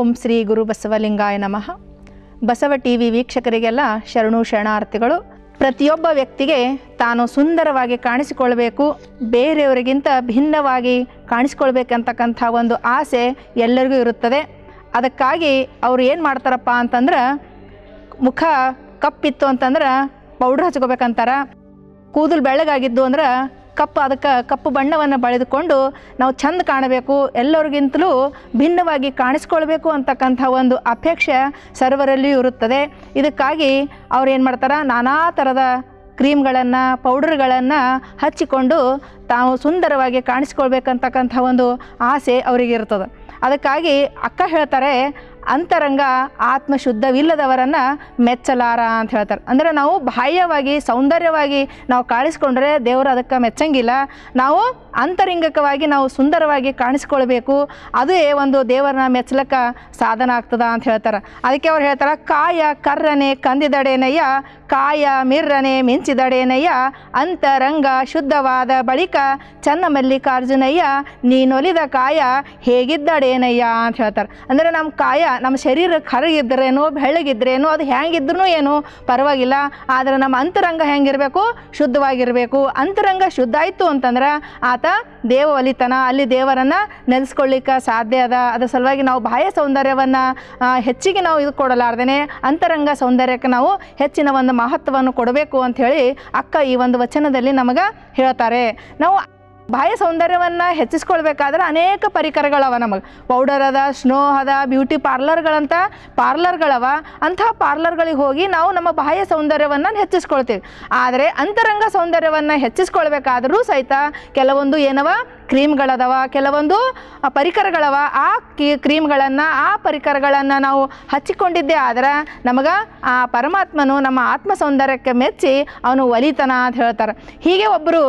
ಓಂ ಶ್ರೀ ಗುರು ಬಸವಲಿಂಗಾಯ ನಮಃ Basava T V ವೀಕ್ಷಕರಿಗೆಲ್ಲ ಶರಣು ಶರಣಾರ್ಥಿಗಳು ಪ್ರತಿಯೊಬ್ಬ ವ್ಯಕ್ತಿಗೆ ತಾನು ಸುಂದರವಾಗಿ ಕಾಣಿಸಿಕೊಳ್ಬೇಕು ಬೇರೆಯವರಿಗಿಂತ ಭಿನ್ನವಾಗಿ ಕಾಣಿಸ್ಕೊಳ್ಬೇಕಂತಕ್ಕಂಥ ಒಂದು ಆಸೆ ಎಲ್ಲರಿಗೂ ಇರುತ್ತದೆ ಅದಕ್ಕಾಗಿ ಅವ್ರು ಏನು ಮಾಡ್ತಾರಪ್ಪ ಅಂತಂದ್ರೆ ಮುಖ ಕಪ್ಪಿತ್ತು ಅಂತಂದ್ರೆ ಪೌಡ್ರ್ ಹಚ್ಕೋಬೇಕಂತಾರ ಕೂದಲು ಬೆಳ್ಳಗಾಗಿದ್ದು ಅಂದ್ರೆ ಕಪ್ಪು ಅದಕ್ಕೆ ಕಪ್ಪು ಬಣ್ಣವನ್ನು ಬಳಿದುಕೊಂಡು ನಾವು ಚಂದ ಕಾಣಬೇಕು ಎಲ್ಲರಿಗಿಂತಲೂ ಭಿನ್ನವಾಗಿ ಕಾಣಿಸ್ಕೊಳ್ಬೇಕು ಅಂತಕ್ಕಂಥ ಒಂದು ಅಪೇಕ್ಷೆ ಸರ್ವರಲ್ಲಿಯೂ ಇರುತ್ತದೆ ಇದಕ್ಕಾಗಿ ಅವ್ರು ಏನು ಮಾಡ್ತಾರೆ ನಾನಾ ಥರದ ಕ್ರೀಮ್ಗಳನ್ನು ಪೌಡರ್ಗಳನ್ನು ಹಚ್ಚಿಕೊಂಡು ತಾವು ಸುಂದರವಾಗಿ ಕಾಣಿಸ್ಕೊಳ್ಬೇಕಂತಕ್ಕಂಥ ಒಂದು ಆಸೆ ಅವರಿಗೆ ಇರ್ತದೆ ಅದಕ್ಕಾಗಿ ಅಕ್ಕ ಹೇಳ್ತಾರೆ ಅಂತರಂಗ ಆತ್ಮ ಶುದ್ಧವಿಲ್ಲದವರನ್ನು ಮೆಚ್ಚಲಾರ ಅಂತ ಹೇಳ್ತಾರೆ ಅಂದರೆ ನಾವು ಬಾಹ್ಯವಾಗಿ ಸೌಂದರ್ಯವಾಗಿ ನಾವು ಕಾಣಿಸ್ಕೊಂಡ್ರೆ ದೇವರು ಅದಕ್ಕೆ ಮೆಚ್ಚಂಗಿಲ್ಲ ನಾವು ಅಂತರಂಗಿಕವಾಗಿ ನಾವು ಸುಂದರವಾಗಿ ಕಾಣಿಸ್ಕೊಳ್ಬೇಕು ಅದೇ ಒಂದು ದೇವರನ್ನ ಮೆಚ್ಚಲಕ್ಕ ಸಾಧನ ಆಗ್ತದ ಅಂತ ಹೇಳ್ತಾರೆ ಅದಕ್ಕೆ ಅವ್ರು ಹೇಳ್ತಾರೆ ಕಾಯ ಕರ್ರನೆ ಕಂದಿದಡೇನಯ್ಯ ಕಾಯ ಮಿರ್ರನೆ ಮಿಂಚಿದಡೇನಯ್ಯ ಅಂತರಂಗ ಶುದ್ಧವಾದ ಬಳಿಕ ಚನ್ನ ಮಲ್ಲಿಕಾರ್ಜುನಯ್ಯ ನೀನೊಲಿದ ಕಾಯ ಹೇಗಿದ್ದಡೇನಯ್ಯ ಅಂತ ಹೇಳ್ತಾರೆ ಅಂದರೆ ನಮ್ಮ ಕಾಯ ನಮ್ಮ ಶರೀರ ಕರಗಿದ್ರೇನು ಬೆಳ್ಳಗಿದ್ರೇನು ಅದು ಹೆಂಗಿದ್ರೂ ಏನು ಪರವಾಗಿಲ್ಲ ಆದರೆ ನಮ್ಮ ಅಂತರಂಗ ಹೆಂಗಿರಬೇಕು ಶುದ್ಧವಾಗಿರಬೇಕು ಅಂತರಂಗ ಶುದ್ಧ ಆಯಿತು ಅಂತಂದ್ರೆ ಆತ ದೇವ ಒಲಿತನ ಅಲ್ಲಿ ದೇವರನ್ನು ನೆನೆಸ್ಕೊಳ್ಳಿಕ್ಕೆ ಸಾಧ್ಯ ಅದ ಅದ್ರ ಸಲುವಾಗಿ ನಾವು ಬಾಹ್ಯ ಸೌಂದರ್ಯವನ್ನು ಹೆಚ್ಚಿಗೆ ನಾವು ಇದು ಕೊಡಲಾರ್ದೇನೆ ಅಂತರಂಗ ಸೌಂದರ್ಯಕ್ಕೆ ನಾವು ಹೆಚ್ಚಿನ ಒಂದು ಮಹತ್ವವನ್ನು ಕೊಡಬೇಕು ಅಂಥೇಳಿ ಅಕ್ಕ ಈ ಒಂದು ವಚನದಲ್ಲಿ ನಮಗೆ ಹೇಳ್ತಾರೆ ನಾವು ಬಾಹ್ಯ ಸೌಂದರ್ಯವನ್ನು ಹೆಚ್ಚಿಸ್ಕೊಳ್ಬೇಕಾದ್ರೆ ಅನೇಕ ಪರಿಕರಗಳವ ನಮಗೆ ಪೌಡರ್ ಅದ ಸ್ನೋ ಅದ ಬ್ಯೂಟಿ ಪಾರ್ಲರ್ಗಳಂತ ಪಾರ್ಲರ್ಗಳವ ಅಂಥ ಪಾರ್ಲರ್ಗಳಿಗೆ ಹೋಗಿ ನಾವು ನಮ್ಮ ಬಾಹ್ಯ ಸೌಂದರ್ಯವನ್ನು ಹೆಚ್ಚಿಸ್ಕೊಳ್ತೀವಿ ಆದರೆ ಅಂತರಂಗ ಸೌಂದರ್ಯವನ್ನು ಹೆಚ್ಚಿಸ್ಕೊಳ್ಬೇಕಾದರೂ ಸಹಿತ ಕೆಲವೊಂದು ಏನವ ಕ್ರೀಮ್ಗಳದವ ಕೆಲವೊಂದು ಆ, ಪರಿಕರಗಳವ ಆ ಕಿ ಕ್ರೀಮ್ಗಳನ್ನು ಆ ಪರಿಕರಗಳನ್ನು ನಾವು ಹಚ್ಚಿಕೊಂಡಿದ್ದೇ ಆದ್ರೆ ನಮಗೆ ಆ ಪರಮಾತ್ಮನು ನಮ್ಮ ಆತ್ಮ ಸೌಂದರ್ಯಕ್ಕೆ ಮೆಚ್ಚಿ ಅವನು ಒಲಿತನ ಅಂತ ಹೇಳ್ತಾರೆ ಹೀಗೆ ಒಬ್ಬರು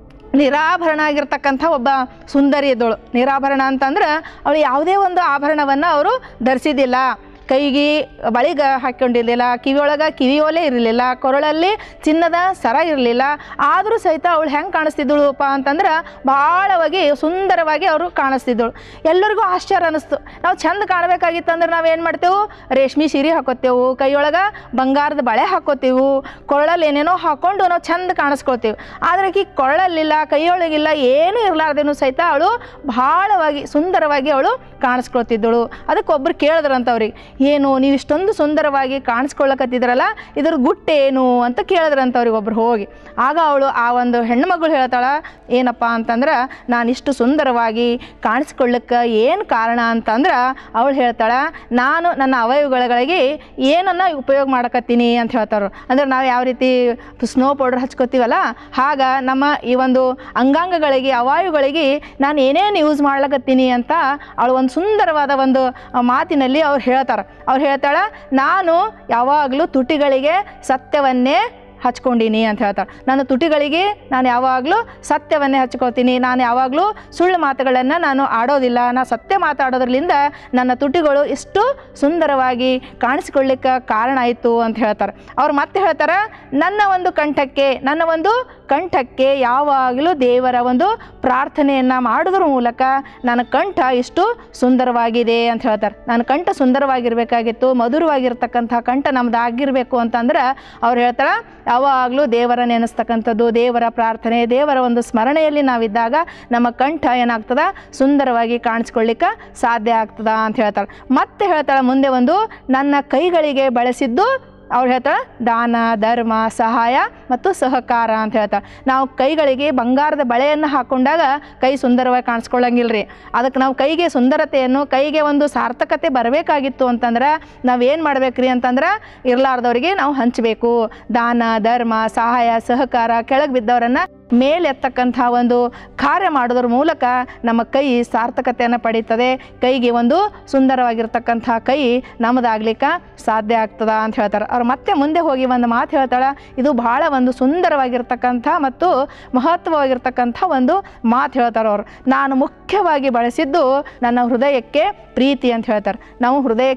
ನಿರಾಭರಣ ಆಗಿರ್ತಕ್ಕಂಥ ಒಬ್ಬ ಸುಂದರಿ ಇದ್ದಳು ನಿರಾಭರಣ ಅಂತಂದ್ರೆ ಅವಳು ಯಾವುದೇ ಒಂದು ಆಭರಣವನ್ನು ಅವರು ಧರಿಸಿದ್ದಿಲ್ಲ ಕೈಗೆ ಬಳಿಗ ಹಾಕ್ಕೊಂಡಿರಲಿಲ್ಲ ಕಿವಿಯೊಳಗೆ ಕಿವಿಯೋಲೆ ಇರಲಿಲ್ಲ ಕೊರಳಲ್ಲಿ ಚಿನ್ನದ ಸರ ಇರಲಿಲ್ಲ ಆದರೂ ಸಹಿತ ಅವಳು ಹೆಂಗೆ ಕಾಣಿಸ್ತಿದ್ದಳುಪ್ಪ ಅಂತಂದ್ರೆ ಭಾಳವಾಗಿ ಸುಂದರವಾಗಿ ಅವರು ಕಾಣಿಸ್ತಿದ್ದಳು ಎಲ್ಲರಿಗೂ ಆಶ್ಚರ್ಯ ಅನ್ನಿಸ್ತು ನಾವು ಚಂದ ಕಾಣಬೇಕಾಗಿತ್ತು ಅಂದ್ರೆ ನಾವು ಏನು ಮಾಡ್ತೇವೆ ರೇಷ್ಮೆ ಸೀರೆ ಹಾಕೋತೇವು ಕೈಯೊಳಗೆ ಬಂಗಾರದ ಬಳೆ ಹಾಕೋತೀವಿ ಕೊರಳಲ್ಲಿ ಏನೇನೋ ಹಾಕ್ಕೊಂಡು ನಾವು ಚಂದ ಕಾಣಿಸ್ಕೊಳ್ತೀವಿ ಆದರೆ ಆಕಿ ಕೊರಳಲ್ಲಿಲ್ಲ ಕೈಯೊಳಗಿಲ್ಲ ಏನೂ ಇರಲಾರ್ದೇನು ಸಹಿತ ಅವಳು ಭಾಳವಾಗಿ ಸುಂದರವಾಗಿ ಅವಳು ಕಾಣಿಸ್ಕೊಳ್ತಿದ್ದಳು ಅದಕ್ಕೆ ಒಬ್ರು ಕೇಳಿದ್ರಂತ ಅವ್ರಿಗೆ ಏನು ನೀವು ಇಷ್ಟೊಂದು ಸುಂದರವಾಗಿ ಕಾಣಿಸ್ಕೊಳ್ಳಕತ್ತಿದ್ರಲ್ಲ ಇದ್ರ ಗುಟ್ಟೇನು ಅಂತ ಕೇಳಿದ್ರಂತ ಅವ್ರಿಗೆ ಒಬ್ರು ಹೋಗಿ ಆಗ ಅವಳು ಆ ಒಂದು ಹೆಣ್ಮಗಳು ಹೇಳ್ತಾಳ ಏನಪ್ಪ ಅಂತಂದ್ರೆ ನಾನು ಇಷ್ಟು ಸುಂದರವಾಗಿ ಕಾಣಿಸ್ಕೊಳ್ಳಕ್ಕೆ ಏನು ಕಾರಣ ಅಂತಂದ್ರೆ ಅವಳು ಹೇಳ್ತಾಳ ನಾನು ನನ್ನ ಅವಯವಗಳಿಗೆ ಏನನ್ನ ಉಪಯೋಗ ಮಾಡಕತ್ತೀನಿ ಅಂತ ಹೇಳ್ತಾರೆ ಅಂದ್ರೆ ನಾವು ಯಾವ ರೀತಿ ಸ್ನೋ ಪೌಡರ್ ಹಚ್ಕೋತೀವಲ್ಲ ಆಗ ನಮ್ಮ ಈ ಒಂದು ಅಂಗಾಂಗಗಳಿಗೆ ಅವಾಯುಗಳಿಗೆ ನಾನು ಏನೇನು ಯೂಸ್ ಮಾಡ್ಲಕತ್ತೀನಿ ಅಂತ ಅವಳು ಒಂದು ಸುಂದರವಾದ ಒಂದು ಮಾತಿನಲ್ಲಿ ಅವ್ರು ಹೇಳ್ತಾರೆ ಅವ್ರು ಹೇಳ್ತಾಳೆ ನಾನು ಯಾವಾಗಲೂ ತುಟಿಗಳಿಗೆ ಸತ್ಯವನ್ನೇ ಹಚ್ಕೊಂಡೀನಿ ಅಂತ ಹೇಳ್ತಾರೆ ನನ್ನ ತುಟಿಗಳಿಗೆ ನಾನು ಯಾವಾಗಲೂ ಸತ್ಯವನ್ನೇ ಹಚ್ಕೋತೀನಿ ನಾನು ಯಾವಾಗಲೂ ಸುಳ್ಳು ಮಾತುಗಳನ್ನು ನಾನು ಆಡೋದಿಲ್ಲ ನಾನು ಸತ್ಯ ಮಾತಾಡೋದ್ರಲ್ಲಿಂದ ನನ್ನ ತುಟಿಗಳು ಇಷ್ಟು ಸುಂದರವಾಗಿ ಕಾಣಿಸ್ಕೊಳ್ಳಿಕ್ಕೆ ಕಾರಣ ಆಯಿತು ಅಂತ ಹೇಳ್ತಾರೆ ಅವ್ರು ಮತ್ತೆ ಹೇಳ್ತಾರೆ ನನ್ನ ಒಂದು ಕಂಠಕ್ಕೆ ನನ್ನ ಒಂದು ಕಂಠಕ್ಕೆ ಯಾವಾಗಲೂ ದೇವರ ಒಂದು ಪ್ರಾರ್ಥನೆಯನ್ನು ಮಾಡೋದ್ರ ಮೂಲಕ ನನ್ನ ಕಂಠ ಇಷ್ಟು ಸುಂದರವಾಗಿದೆ ಅಂತ ಹೇಳ್ತಾರೆ ನನ್ನ ಕಂಠ ಸುಂದರವಾಗಿರಬೇಕಾಗಿತ್ತು ಮಧುರವಾಗಿರ್ತಕ್ಕಂಥ ಕಂಠ ನಮ್ದು ಆಗಿರಬೇಕು ಅಂತಂದ್ರೆ ಅವ್ರು ಹೇಳ್ತಾರೆ ಯಾವಾಗಲೂ ದೇವರ ನೆನೆಸ್ತಕ್ಕಂಥದ್ದು ದೇವರ ಪ್ರಾರ್ಥನೆ ದೇವರ ಒಂದು ಸ್ಮರಣೆಯಲ್ಲಿ ನಾವಿದ್ದಾಗ ನಮ್ಮ ಕಂಠ ಏನಾಗ್ತದ ಸುಂದರವಾಗಿ ಕಾಣಿಸ್ಕೊಳ್ಳಿಕ್ಕೆ ಸಾಧ್ಯ ಆಗ್ತದ ಅಂತ ಹೇಳ್ತಾಳೆ ಮತ್ತೆ ಹೇಳ್ತಾಳೆ ಮುಂದೆ ಒಂದು ನನ್ನ ಕೈಗಳಿಗೆ ಬಳಸಿದ್ದು ಅವ್ರು ಹೇಳ್ತಾಳೆ ದಾನ ಧರ್ಮ ಸಹಾಯ ಮತ್ತು ಸಹಕಾರ ಅಂತ ಹೇಳ್ತಾಳೆ ನಾವು ಕೈಗಳಿಗೆ ಬಂಗಾರದ ಬಳೆಯನ್ನು ಹಾಕೊಂಡಾಗ ಕೈ ಸುಂದರವಾಗಿ ಕಾಣಿಸ್ಕೊಳ್ಳಂಗಿಲ್ಲ ರೀ ಅದಕ್ಕೆ ನಾವು ಕೈಗೆ ಸುಂದರತೆಯನ್ನು ಕೈಗೆ ಒಂದು ಸಾರ್ಥಕತೆ ಬರಬೇಕಾಗಿತ್ತು ಅಂತಂದ್ರೆ ನಾವೇನು ಮಾಡ್ಬೇಕ್ರಿ ಅಂತಂದ್ರೆ ಇರಲಾರ್ದವ್ರಿಗೆ ನಾವು ಹಂಚಬೇಕು ದಾನ ಧರ್ಮ ಸಹಾಯ ಸಹಕಾರ ಕೆಳಗೆ ಬಿದ್ದವರನ್ನು ಮೇಲೆತ್ತಕ್ಕಂಥ ಒಂದು ಕಾರ್ಯ ಮಾಡೋದ್ರ ಮೂಲಕ ನಮ್ಮ ಕೈ ಸಾರ್ಥಕತೆಯನ್ನು ಪಡೀತದೆ ಕೈಗೆ ಒಂದು ಸುಂದರವಾಗಿರ್ತಕ್ಕಂಥ ಕೈ ನಮ್ಮದಾಗ್ಲಿಕ್ಕೆ ಸಾಧ್ಯ ಆಗ್ತದ ಅಂತ ಹೇಳ್ತಾರೆ ಅವ್ರು ಮತ್ತೆ ಮುಂದೆ ಹೋಗಿ ಒಂದು ಮಾತು ಹೇಳ್ತಾಳೆ ಇದು ಭಾಳ ಒಂದು ಸುಂದರವಾಗಿರ್ತಕ್ಕಂಥ ಮತ್ತು ಮಹತ್ವವಾಗಿರ್ತಕ್ಕಂಥ ಒಂದು ಮಾತು ಹೇಳ್ತಾರೆ ಅವರು ನಾನು ಮುಖ್ಯವಾಗಿ ಬಳಸಿದ್ದು ನನ್ನ ಹೃದಯಕ್ಕೆ ಪ್ರೀತಿ ಅಂತ ಹೇಳ್ತಾರೆ ನಾವು ಹೃದಯಕ್ಕೆ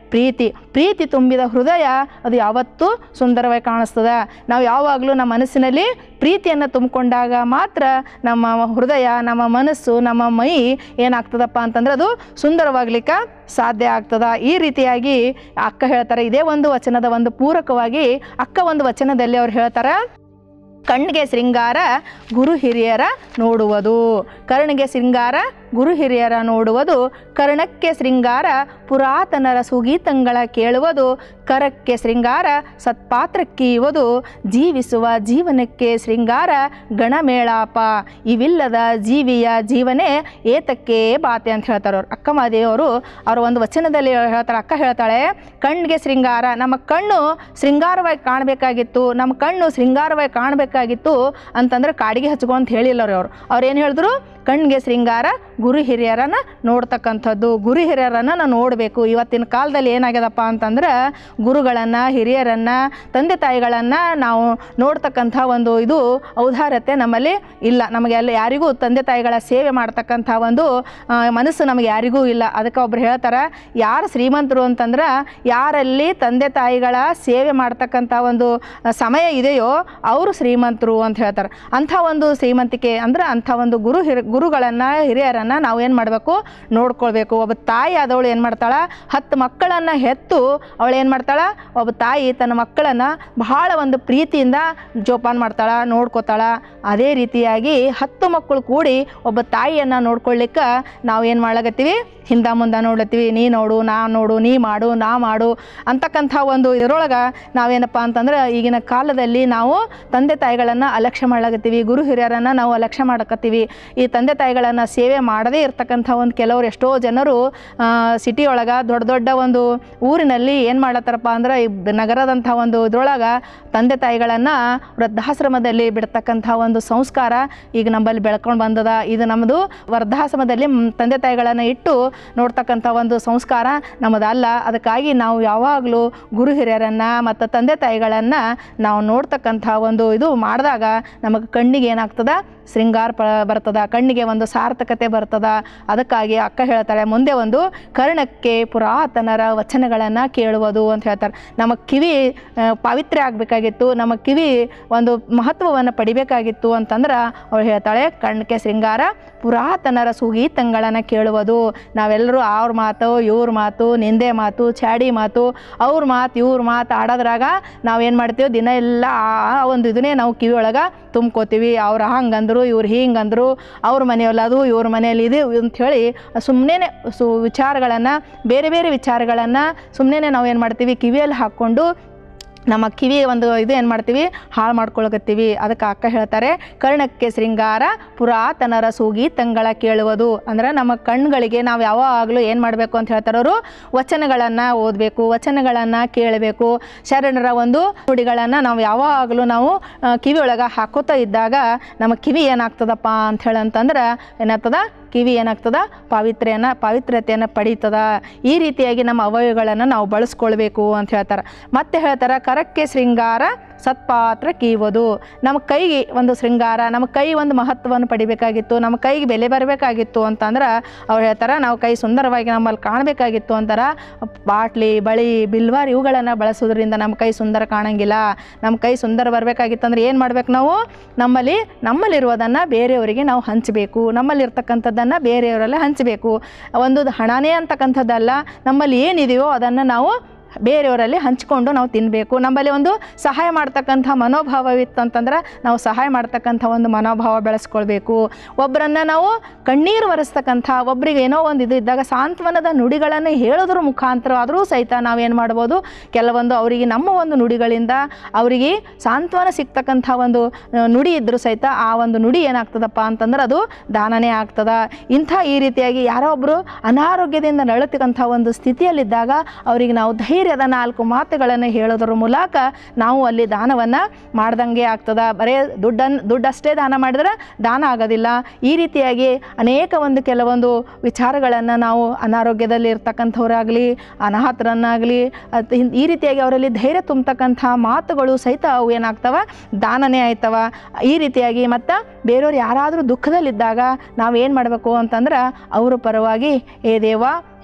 ಪ್ರೀತಿ ಪ್ರೀತಿ ತುಂಬಿದ ಹೃದಯ ಅದು ಯಾವತ್ತೂ ಸುಂದರವಾಗಿ ಕಾಣಿಸ್ತದೆ ನಾವು ಯಾವಾಗಲೂ ನಮ್ಮ ಮನಸ್ಸಿನಲ್ಲಿ ಪ್ರೀತಿಯನ್ನು ತುಂಬಿಕೊಂಡಾಗ ಮಾತ್ರ ನಮ್ಮ ಹೃದಯ ನಮ್ಮ ಮನಸ್ಸು ನಮ್ಮ ಮೈ ಏನಾಗ್ತದಪ್ಪ ಅಂತಂದ್ರೆ ಅದು ಸುಂದರವಾಗ್ಲಿಕ್ಕೆ ಸಾಧ್ಯ ಆಗ್ತದ ಈ ರೀತಿಯಾಗಿ ಅಕ್ಕ ಹೇಳ್ತಾರೆ ಇದೇ ಒಂದು ವಚನದ ಒಂದು ಪೂರಕವಾಗಿ ಅಕ್ಕ ಒಂದು ವಚನದಲ್ಲಿ ಅವ್ರು ಹೇಳ್ತಾರೆ ಕಣ್ಣಿಗೆ ಶೃಂಗಾರ ಗುರು ಹಿರಿಯರ ನೋಡುವುದು ಕರ್ಣಿಗೆ ಶೃಂಗಾರ ಗುರು ಹಿರಿಯರ ನೋಡುವುದು ಕರ್ಣಕ್ಕೆ ಶೃಂಗಾರ ಪುರಾತನರ ಸುಗೀತಂಗಳ ಕೇಳುವುದು ಕರಕ್ಕೆ ಶೃಂಗಾರ ಸತ್ಪಾತ್ರಕ್ಕೀಯುವುದು ಜೀವಿಸುವ ಜೀವನಕ್ಕೆ ಶೃಂಗಾರ ಗಣಮೇಳಾಪ ಇವಿಲ್ಲದ ಜೀವಿಯ ಜೀವನೇ ಏತಕ್ಕೆ ಬಾತೆ ಅಂತ ಹೇಳ್ತಾರೆ ಅವ್ರು ಅಕ್ಕ ಮಾದೇವರು ಅವರ ಒಂದು ವಚನದಲ್ಲಿ ಹೇಳ್ತಾಳೆ ಅಕ್ಕ ಹೇಳ್ತಾಳೆ ಕಣ್ಣಿಗೆ ಶೃಂಗಾರ ನಮ್ಮ ಕಣ್ಣು ಶೃಂಗಾರವಾಗಿ ಕಾಣಬೇಕಾಗಿತ್ತು ನಮ್ಮ ಕಣ್ಣು ಶೃಂಗಾರವಾಗಿ ಕಾಣಬೇಕಾಗಿತ್ತು ಅಂತಂದ್ರೆ ಕಾಡಿಗೆ ಹಚ್ಕೊಂತ ಹೇಳಿಲ್ಲ ರೀ ಅವ್ರು ಅವ್ರು ಏನು ಹೇಳಿದ್ರು ಕಣ್ಣಿಗೆ ಶೃಂಗಾರ ಗುರು ಹಿರಿಯರನ್ನ ನೋಡ್ತಕ್ಕಂಥದ್ದು ಗುರು ಹಿರಿಯರನ್ನು ನಾವು ನೋಡಬೇಕು ಇವತ್ತಿನ ಕಾಲದಲ್ಲಿ ಏನಾಗ್ಯದಪ್ಪ ಅಂತಂದ್ರೆ ಗುರುಗಳನ್ನು ಹಿರಿಯರನ್ನು ತಂದೆ ತಾಯಿಗಳನ್ನು ನಾವು ನೋಡ್ತಕ್ಕಂಥ ಒಂದು ಇದು ಔದಾರ್ಯತೆ ನಮ್ಮಲ್ಲಿ ಇಲ್ಲ ನಮಗೆ ಅಲ್ಲಿ ಯಾರಿಗೂ ತಂದೆ ತಾಯಿಗಳ ಸೇವೆ ಮಾಡ್ತಕ್ಕಂಥ ಒಂದು ಆ, ಮನಸ್ಸು ನಮಗೆ ಯಾರಿಗೂ ಇಲ್ಲ ಅದಕ್ಕೆ ಒಬ್ರು ಹೇಳ್ತಾರೆ ಯಾರು ಶ್ರೀಮಂತರು ಅಂತಂದ್ರೆ ಯಾರಲ್ಲಿ ತಂದೆ ತಾಯಿಗಳ ಸೇವೆ ಮಾಡ್ತಕ್ಕಂಥ ಒಂದು ಆ, ಸಮಯ ಇದೆಯೋ ಅವರು ಶ್ರೀಮಂತರು ಅಂತ ಹೇಳ್ತಾರೆ ಅಂಥ ಒಂದು ಶ್ರೀಮಂತಿಕೆ ಅಂದ್ರೆ ಅಂಥ ಒಂದು ಗುರು ಹಿರಿ ಗುರುಗಳನ್ನು ಹಿರಿಯರನ್ನು ನಾವು ಏನು ಮಾಡಬೇಕು ನೋಡ್ಕೊಳ್ಬೇಕು ಒಬ್ಬ ತಾಯಿ ಆದವಳು ಏನು ಮಾಡ್ತಾಳೆ ಹತ್ತು ಮಕ್ಕಳನ್ನು ಹೆತ್ತು ಅವಳು ಏನು ಮಾಡ್ತಾಳೆ ಒಬ್ಬ ತಾಯಿ ತನ್ನ ಮಕ್ಕಳನ್ನು ಬಹಳ ಒಂದು ಪ್ರೀತಿಯಿಂದ ಜೋಪಾನ ಮಾಡ್ತಾಳೆ ನೋಡ್ಕೋತಾಳ ಅದೇ ರೀತಿಯಾಗಿ ಹತ್ತು ಮಕ್ಕಳು ಕೂಡಿ ಒಬ್ಬ ತಾಯಿಯನ್ನು ನೋಡ್ಕೊಳ್ಳಿಕ್ಕೆ ನಾವು ಏನು ಮಾಡ್ಲಾಗತ್ತೀವಿ ಹಿಂದ ಮುಂದೆ ನೋಡ್ಲತ್ತೀವಿ ನೀ ನೋಡು ನಾ ನೋಡು ನೀ ಮಾಡು ನಾ ಮಾಡು ಅಂತಕ್ಕಂಥ ಒಂದು ಇದರೊಳಗೆ ನಾವೇನಪ್ಪ ಅಂತಂದ್ರೆ ಈಗಿನ ಕಾಲದಲ್ಲಿ ನಾವು ತಂದೆ ತಾಯಿಗಳನ್ನು ಅಲಕ್ಷ್ಯ ಮಾಡ್ಲಾಗತ್ತೀವಿ ಗುರು ಹಿರಿಯರನ್ನು ನಾವು ಅಲಕ್ಷ್ಯ ಮಾಡಕತ್ತೀವಿ ಈ ತಂದೆ ತಾಯಿಗಳನ್ನು ಸೇವೆ ಮಾಡದೇ ಇರ್ತಕ್ಕಂಥ ಒಂದು ಕೆಲವರು ಎಷ್ಟೋ ಜನರು ಸಿಟಿ ಒಳಗೆ ದೊಡ್ಡ ದೊಡ್ಡ ಒಂದು ಊರಿನಲ್ಲಿ ಏನು ಮಾಡ್ಲತ್ತಾರಪ್ಪ ಅಂದ್ರೆ ಈ ಬ- ನಗರದಂಥ ಒಂದು ಇದ್ರೊಳಗೆ ತಂದೆ ತಾಯಿಗಳನ್ನು ವೃದ್ಧಾಶ್ರಮದಲ್ಲಿ ಬಿಡ್ತಕ್ಕಂಥ ಒಂದು ಸಂಸ್ಕಾರ ಈಗ ನಮ್ಮಲ್ಲಿ ಬೆಳ್ಕೊಂಡು ಬಂದದ ಇದು ನಮ್ಮದು ವೃದ್ಧಾಶ್ರಮದಲ್ಲಿ ಮ್, ತಂದೆ ತಾಯಿಗಳನ್ನು ಇಟ್ಟು ನೋಡ್ತಕ್ಕಂಥ ಒಂದು ಸಂಸ್ಕಾರ ನಮ್ಮದಲ್ಲ ಅದಕ್ಕಾಗಿ ನಾವು ಯಾವಾಗಲೂ ಗುರು ಹಿರಿಯರನ್ನು ಮತ್ತು ತಂದೆ ತಾಯಿಗಳನ್ನು ನಾವು ನೋಡ್ತಕ್ಕಂಥ ಒಂದು ಇದು ಮಾಡಿದಾಗ ನಮಗೆ ಕಣ್ಣಿಗೆ ಏನಾಗ್ತದ ಶೃಂಗಾರ ಪ ಬರ್ತದ ಕಣ್ಣಿಗೆ ಒಂದು ಸಾರ್ಥಕತೆ ಬರ್ತದ ಅದಕ್ಕಾಗಿ ಅಕ್ಕ ಹೇಳ್ತಾಳೆ ಮುಂದೆ ಒಂದು ಕರ್ಣಕ್ಕೆ ಪುರಾತನರ ವಚನಗಳನ್ನು ಕೇಳುವುದು ಅಂತ ಹೇಳ್ತಾರೆ ನಮ್ಮ ಕಿವಿ ಆ, ಪಾವಿತ್ರ್ಯ ಆಗಬೇಕಾಗಿತ್ತು ನಮ್ಮ ಕಿವಿ ಒಂದು ಮಹತ್ವವನ್ನು ಪಡಿಬೇಕಾಗಿತ್ತು ಅಂತಂದ್ರೆ ಅವಳು ಹೇಳ್ತಾಳೆ ಕಣ್ಣಕ್ಕೆ ಶೃಂಗಾರ ಪುರಾತನರ ಸುಗೀತಗಳನ್ನು ಕೇಳುವುದು ನಾವೆಲ್ಲರೂ ಅವ್ರ ಮಾತು ಇವ್ರ ಮಾತು ನಿಂದೆ ಮಾತು ಚಾಡಿ ಮಾತು ಅವ್ರ ಮಾತು ಇವ್ರ ಮಾತು ಆಡೋದ್ರಾಗ ನಾವೇನು ಮಾಡ್ತೀವಿ ದಿನ ಎಲ್ಲ ಆ ಒಂದು ಇದನ್ನೇ ನಾವು ಕಿವಿ ಒಳಗೆ ತುಂಬ್ಕೋತೀವಿ ಅವ್ರು ಹಂಗಂದ್ರು ಇವ್ರು ಹಿಂಗಂದ್ರು ಅವ್ರ ಮನೆಯಲ್ಲಿ ಅದು ಇವ್ರ ಮನೆಯಲ್ಲಿ ಇದು ಅಂಥೇಳಿ ಸುಮ್ಮನೆ ಸು ವಿಚಾರಗಳನ್ನು ಬೇರೆ ಬೇರೆ ವಿಚಾರಗಳನ್ನು ಸುಮ್ಮನೆ ನಾವು ಏನು ಮಾಡ್ತೀವಿ ಕಿವಿಯಲ್ಲಿ ಹಾಕ್ಕೊಂಡು ನಮ್ಮ ಕಿವಿ ಒಂದು ಇದು ಏನು ಮಾಡ್ತೀವಿ ಹಾಳು ಮಾಡ್ಕೊಳಕತ್ತೀವಿ ಅದಕ್ಕೆ ಅಕ್ಕ ಹೇಳ್ತಾರೆ ಕರ್ಣಕ್ಕೆ ಶೃಂಗಾರ ಪುರಾತನರ ಸುಗೀತಂಗಳ ಕೇಳುವುದು ಅಂದ್ರೆ ನಮ್ಮ ಕಣ್ಗಳಿಗೆ ನಾವು ಯಾವಾಗಲೂ ಏನು ಮಾಡಬೇಕು ಅಂತ ಹೇಳ್ತಾರೆ ಅವರು ವಚನಗಳನ್ನು ಓದಬೇಕು ವಚನಗಳನ್ನು ಕೇಳಬೇಕು ಶರಣರ ಒಂದು ನುಡಿಗಳನ್ನು ನಾವು ಯಾವಾಗಲೂ ನಾವು ಆ, ಕಿವಿ ಒಳಗೆ ಹಾಕೋತಾ ಇದ್ದಾಗ ನಮ್ಮ ಕಿವಿ ಏನಾಗ್ತದಪ್ಪ ಅಂತ ಹೇಳಂತಂದ್ರೆ ಏನಾಗ್ತದ ಕಿವಿ ಏನಾಗ್ತದ ಪಾವಿತ್ರ್ಯನ ಪಾವಿತ್ರ್ಯತೆಯನ್ನು ಪಡೀತದ ಈ ರೀತಿಯಾಗಿ ನಮ್ಮ ಅವಯವಗಳನ್ನು ನಾವು ಬಳಸ್ಕೊಳ್ಬೇಕು ಅಂತ ಹೇಳ್ತಾರೆ ಮತ್ತೆ ಹೇಳ್ತಾರೆ ಕರಕ್ಕೆ ಶೃಂಗಾರ ಸತ್ಪಾತ್ರ ಕೀವುದು ನಮ್ಮ ಕೈಗೆ ಒಂದು ಶೃಂಗಾರ ನಮ್ಮ ಕೈ ಒಂದು ಮಹತ್ವವನ್ನು ಪಡಿಬೇಕಾಗಿತ್ತು ನಮ್ಮ ಕೈಗೆ ಬೆಲೆ ಬರಬೇಕಾಗಿತ್ತು ಅಂತಂದ್ರೆ ಅವ್ರು ಹೇಳ್ತಾರೆ ನಾವು ಕೈ ಸುಂದರವಾಗಿ ನಮ್ಮಲ್ಲಿ ಕಾಣಬೇಕಾಗಿತ್ತು ಅಂತಾರೆ ಬಾಟ್ಲಿ ಬಳಿ ಬಿಲ್ವಾರ್ ಇವುಗಳನ್ನು ಬಳಸೋದ್ರಿಂದ ನಮ್ಮ ಕೈ ಸುಂದರ ಕಾಣಂಗಿಲ್ಲ ನಮ್ಮ ಕೈ ಸುಂದರ ಬರಬೇಕಾಗಿತ್ತು ಅಂದ್ರೆ ಏನು ಮಾಡ್ಬೇಕು ನಾವು ನಮ್ಮಲ್ಲಿ ನಮ್ಮಲ್ಲಿರುವುದನ್ನು ಬೇರೆಯವರಿಗೆ ನಾವು ಹಂಚಬೇಕು ನಮ್ಮಲ್ಲಿರ್ತಕ್ಕಂಥದ್ದನ್ನು ಬೇರೆಯವರೆಲ್ಲ ಹಂಚಬೇಕು ಒಂದು ಹಣನೇ ಅಂತಕ್ಕಂಥದ್ದಲ್ಲ ನಮ್ಮಲ್ಲಿ ಏನಿದೆಯೋ ಅದನ್ನು ನಾವು ಬೇರೆಯವರಲ್ಲಿ ಹಂಚ್ಕೊಂಡು ನಾವು ತಿನ್ನಬೇಕು ನಮ್ಮಲ್ಲಿ ಒಂದು ಸಹಾಯ ಮಾಡ್ತಕ್ಕಂಥ ಮನೋಭಾವವಿತ್ತಂತಂದ್ರೆ ನಾವು ಸಹಾಯ ಮಾಡ್ತಕ್ಕಂಥ ಒಂದು ಮನೋಭಾವ ಬೆಳೆಸ್ಕೊಳ್ಬೇಕು ಒಬ್ಬರನ್ನು ನಾವು ಕಣ್ಣೀರು ಒರೆಸ್ತಕ್ಕಂಥ ಒಬ್ಬರಿಗೆ ಏನೋ ಒಂದು ಇದು ಇದ್ದಾಗ ಸಾಂತ್ವನದ ನುಡಿಗಳನ್ನು ಹೇಳೋದ್ರ ಮುಖಾಂತರ ಆದರೂ ಸಹಿತ ನಾವೇನು ಮಾಡ್ಬೋದು ಕೆಲವೊಂದು ಅವರಿಗೆ ನಮ್ಮ ಒಂದು ನುಡಿಗಳಿಂದ ಅವರಿಗೆ ಸಾಂತ್ವನ ಸಿಗ್ತಕ್ಕಂಥ ಒಂದು ಆ, ನುಡಿ ಇದ್ದರೂ ಸಹಿತ ಆ ಒಂದು ನುಡಿ ಏನಾಗ್ತದಪ್ಪ ಅಂತಂದ್ರೆ ಅದು ದಾನನೇ ಆಗ್ತದ ಇಂಥ ಈ ರೀತಿಯಾಗಿ ಯಾರೋ ಒಬ್ಬರು ಅನಾರೋಗ್ಯದಿಂದ ನರಳತಕ್ಕಂಥ ಒಂದು ಸ್ಥಿತಿಯಲ್ಲಿದ್ದಾಗ ಅವರಿಗೆ ನಾವು ಧೈರ್ಯದ ನಾಲ್ಕು ಮಾತುಗಳನ್ನು ಹೇಳೋದ್ರ ಮೂಲಕ ನಾವು ಅಲ್ಲಿ ದಾನವನ್ನು ಮಾಡ್ದಂಗೆ ಆಗ್ತದ ಬರೇ ದುಡ್ಡನ್ನು ದುಡ್ಡಷ್ಟೇ ದಾನ ಮಾಡಿದ್ರೆ ದಾನ ಆಗೋದಿಲ್ಲ ಈ ರೀತಿಯಾಗಿ ಅನೇಕ ಒಂದು ಕೆಲವೊಂದು ವಿಚಾರಗಳನ್ನು ನಾವು ಅನಾರೋಗ್ಯದಲ್ಲಿ ಇರ್ತಕ್ಕಂಥವ್ರಾಗಲಿ ಅನಾಥರನ್ನಾಗಲಿ ಅತ್ ಹಿಂ- ಈ ರೀತಿಯಾಗಿ ಅವರಲ್ಲಿ ಧೈರ್ಯ ತುಂಬತಕ್ಕಂಥ ಮಾತುಗಳು ಸಹಿತ ಅವು ಏನಾಗ್ತವ ದಾನನೇ ಆಯ್ತವ ಈ ರೀತಿಯಾಗಿ ಮತ್ತು ಬೇರೆಯವ್ರು ಯಾರಾದರೂ ದುಃಖದಲ್ಲಿದ್ದಾಗ ನಾವು ಏನು ಮಾಡಬೇಕು ಅಂತಂದ್ರೆ ಅವ್ರ ಪರವಾಗಿ ಏ ದೇವ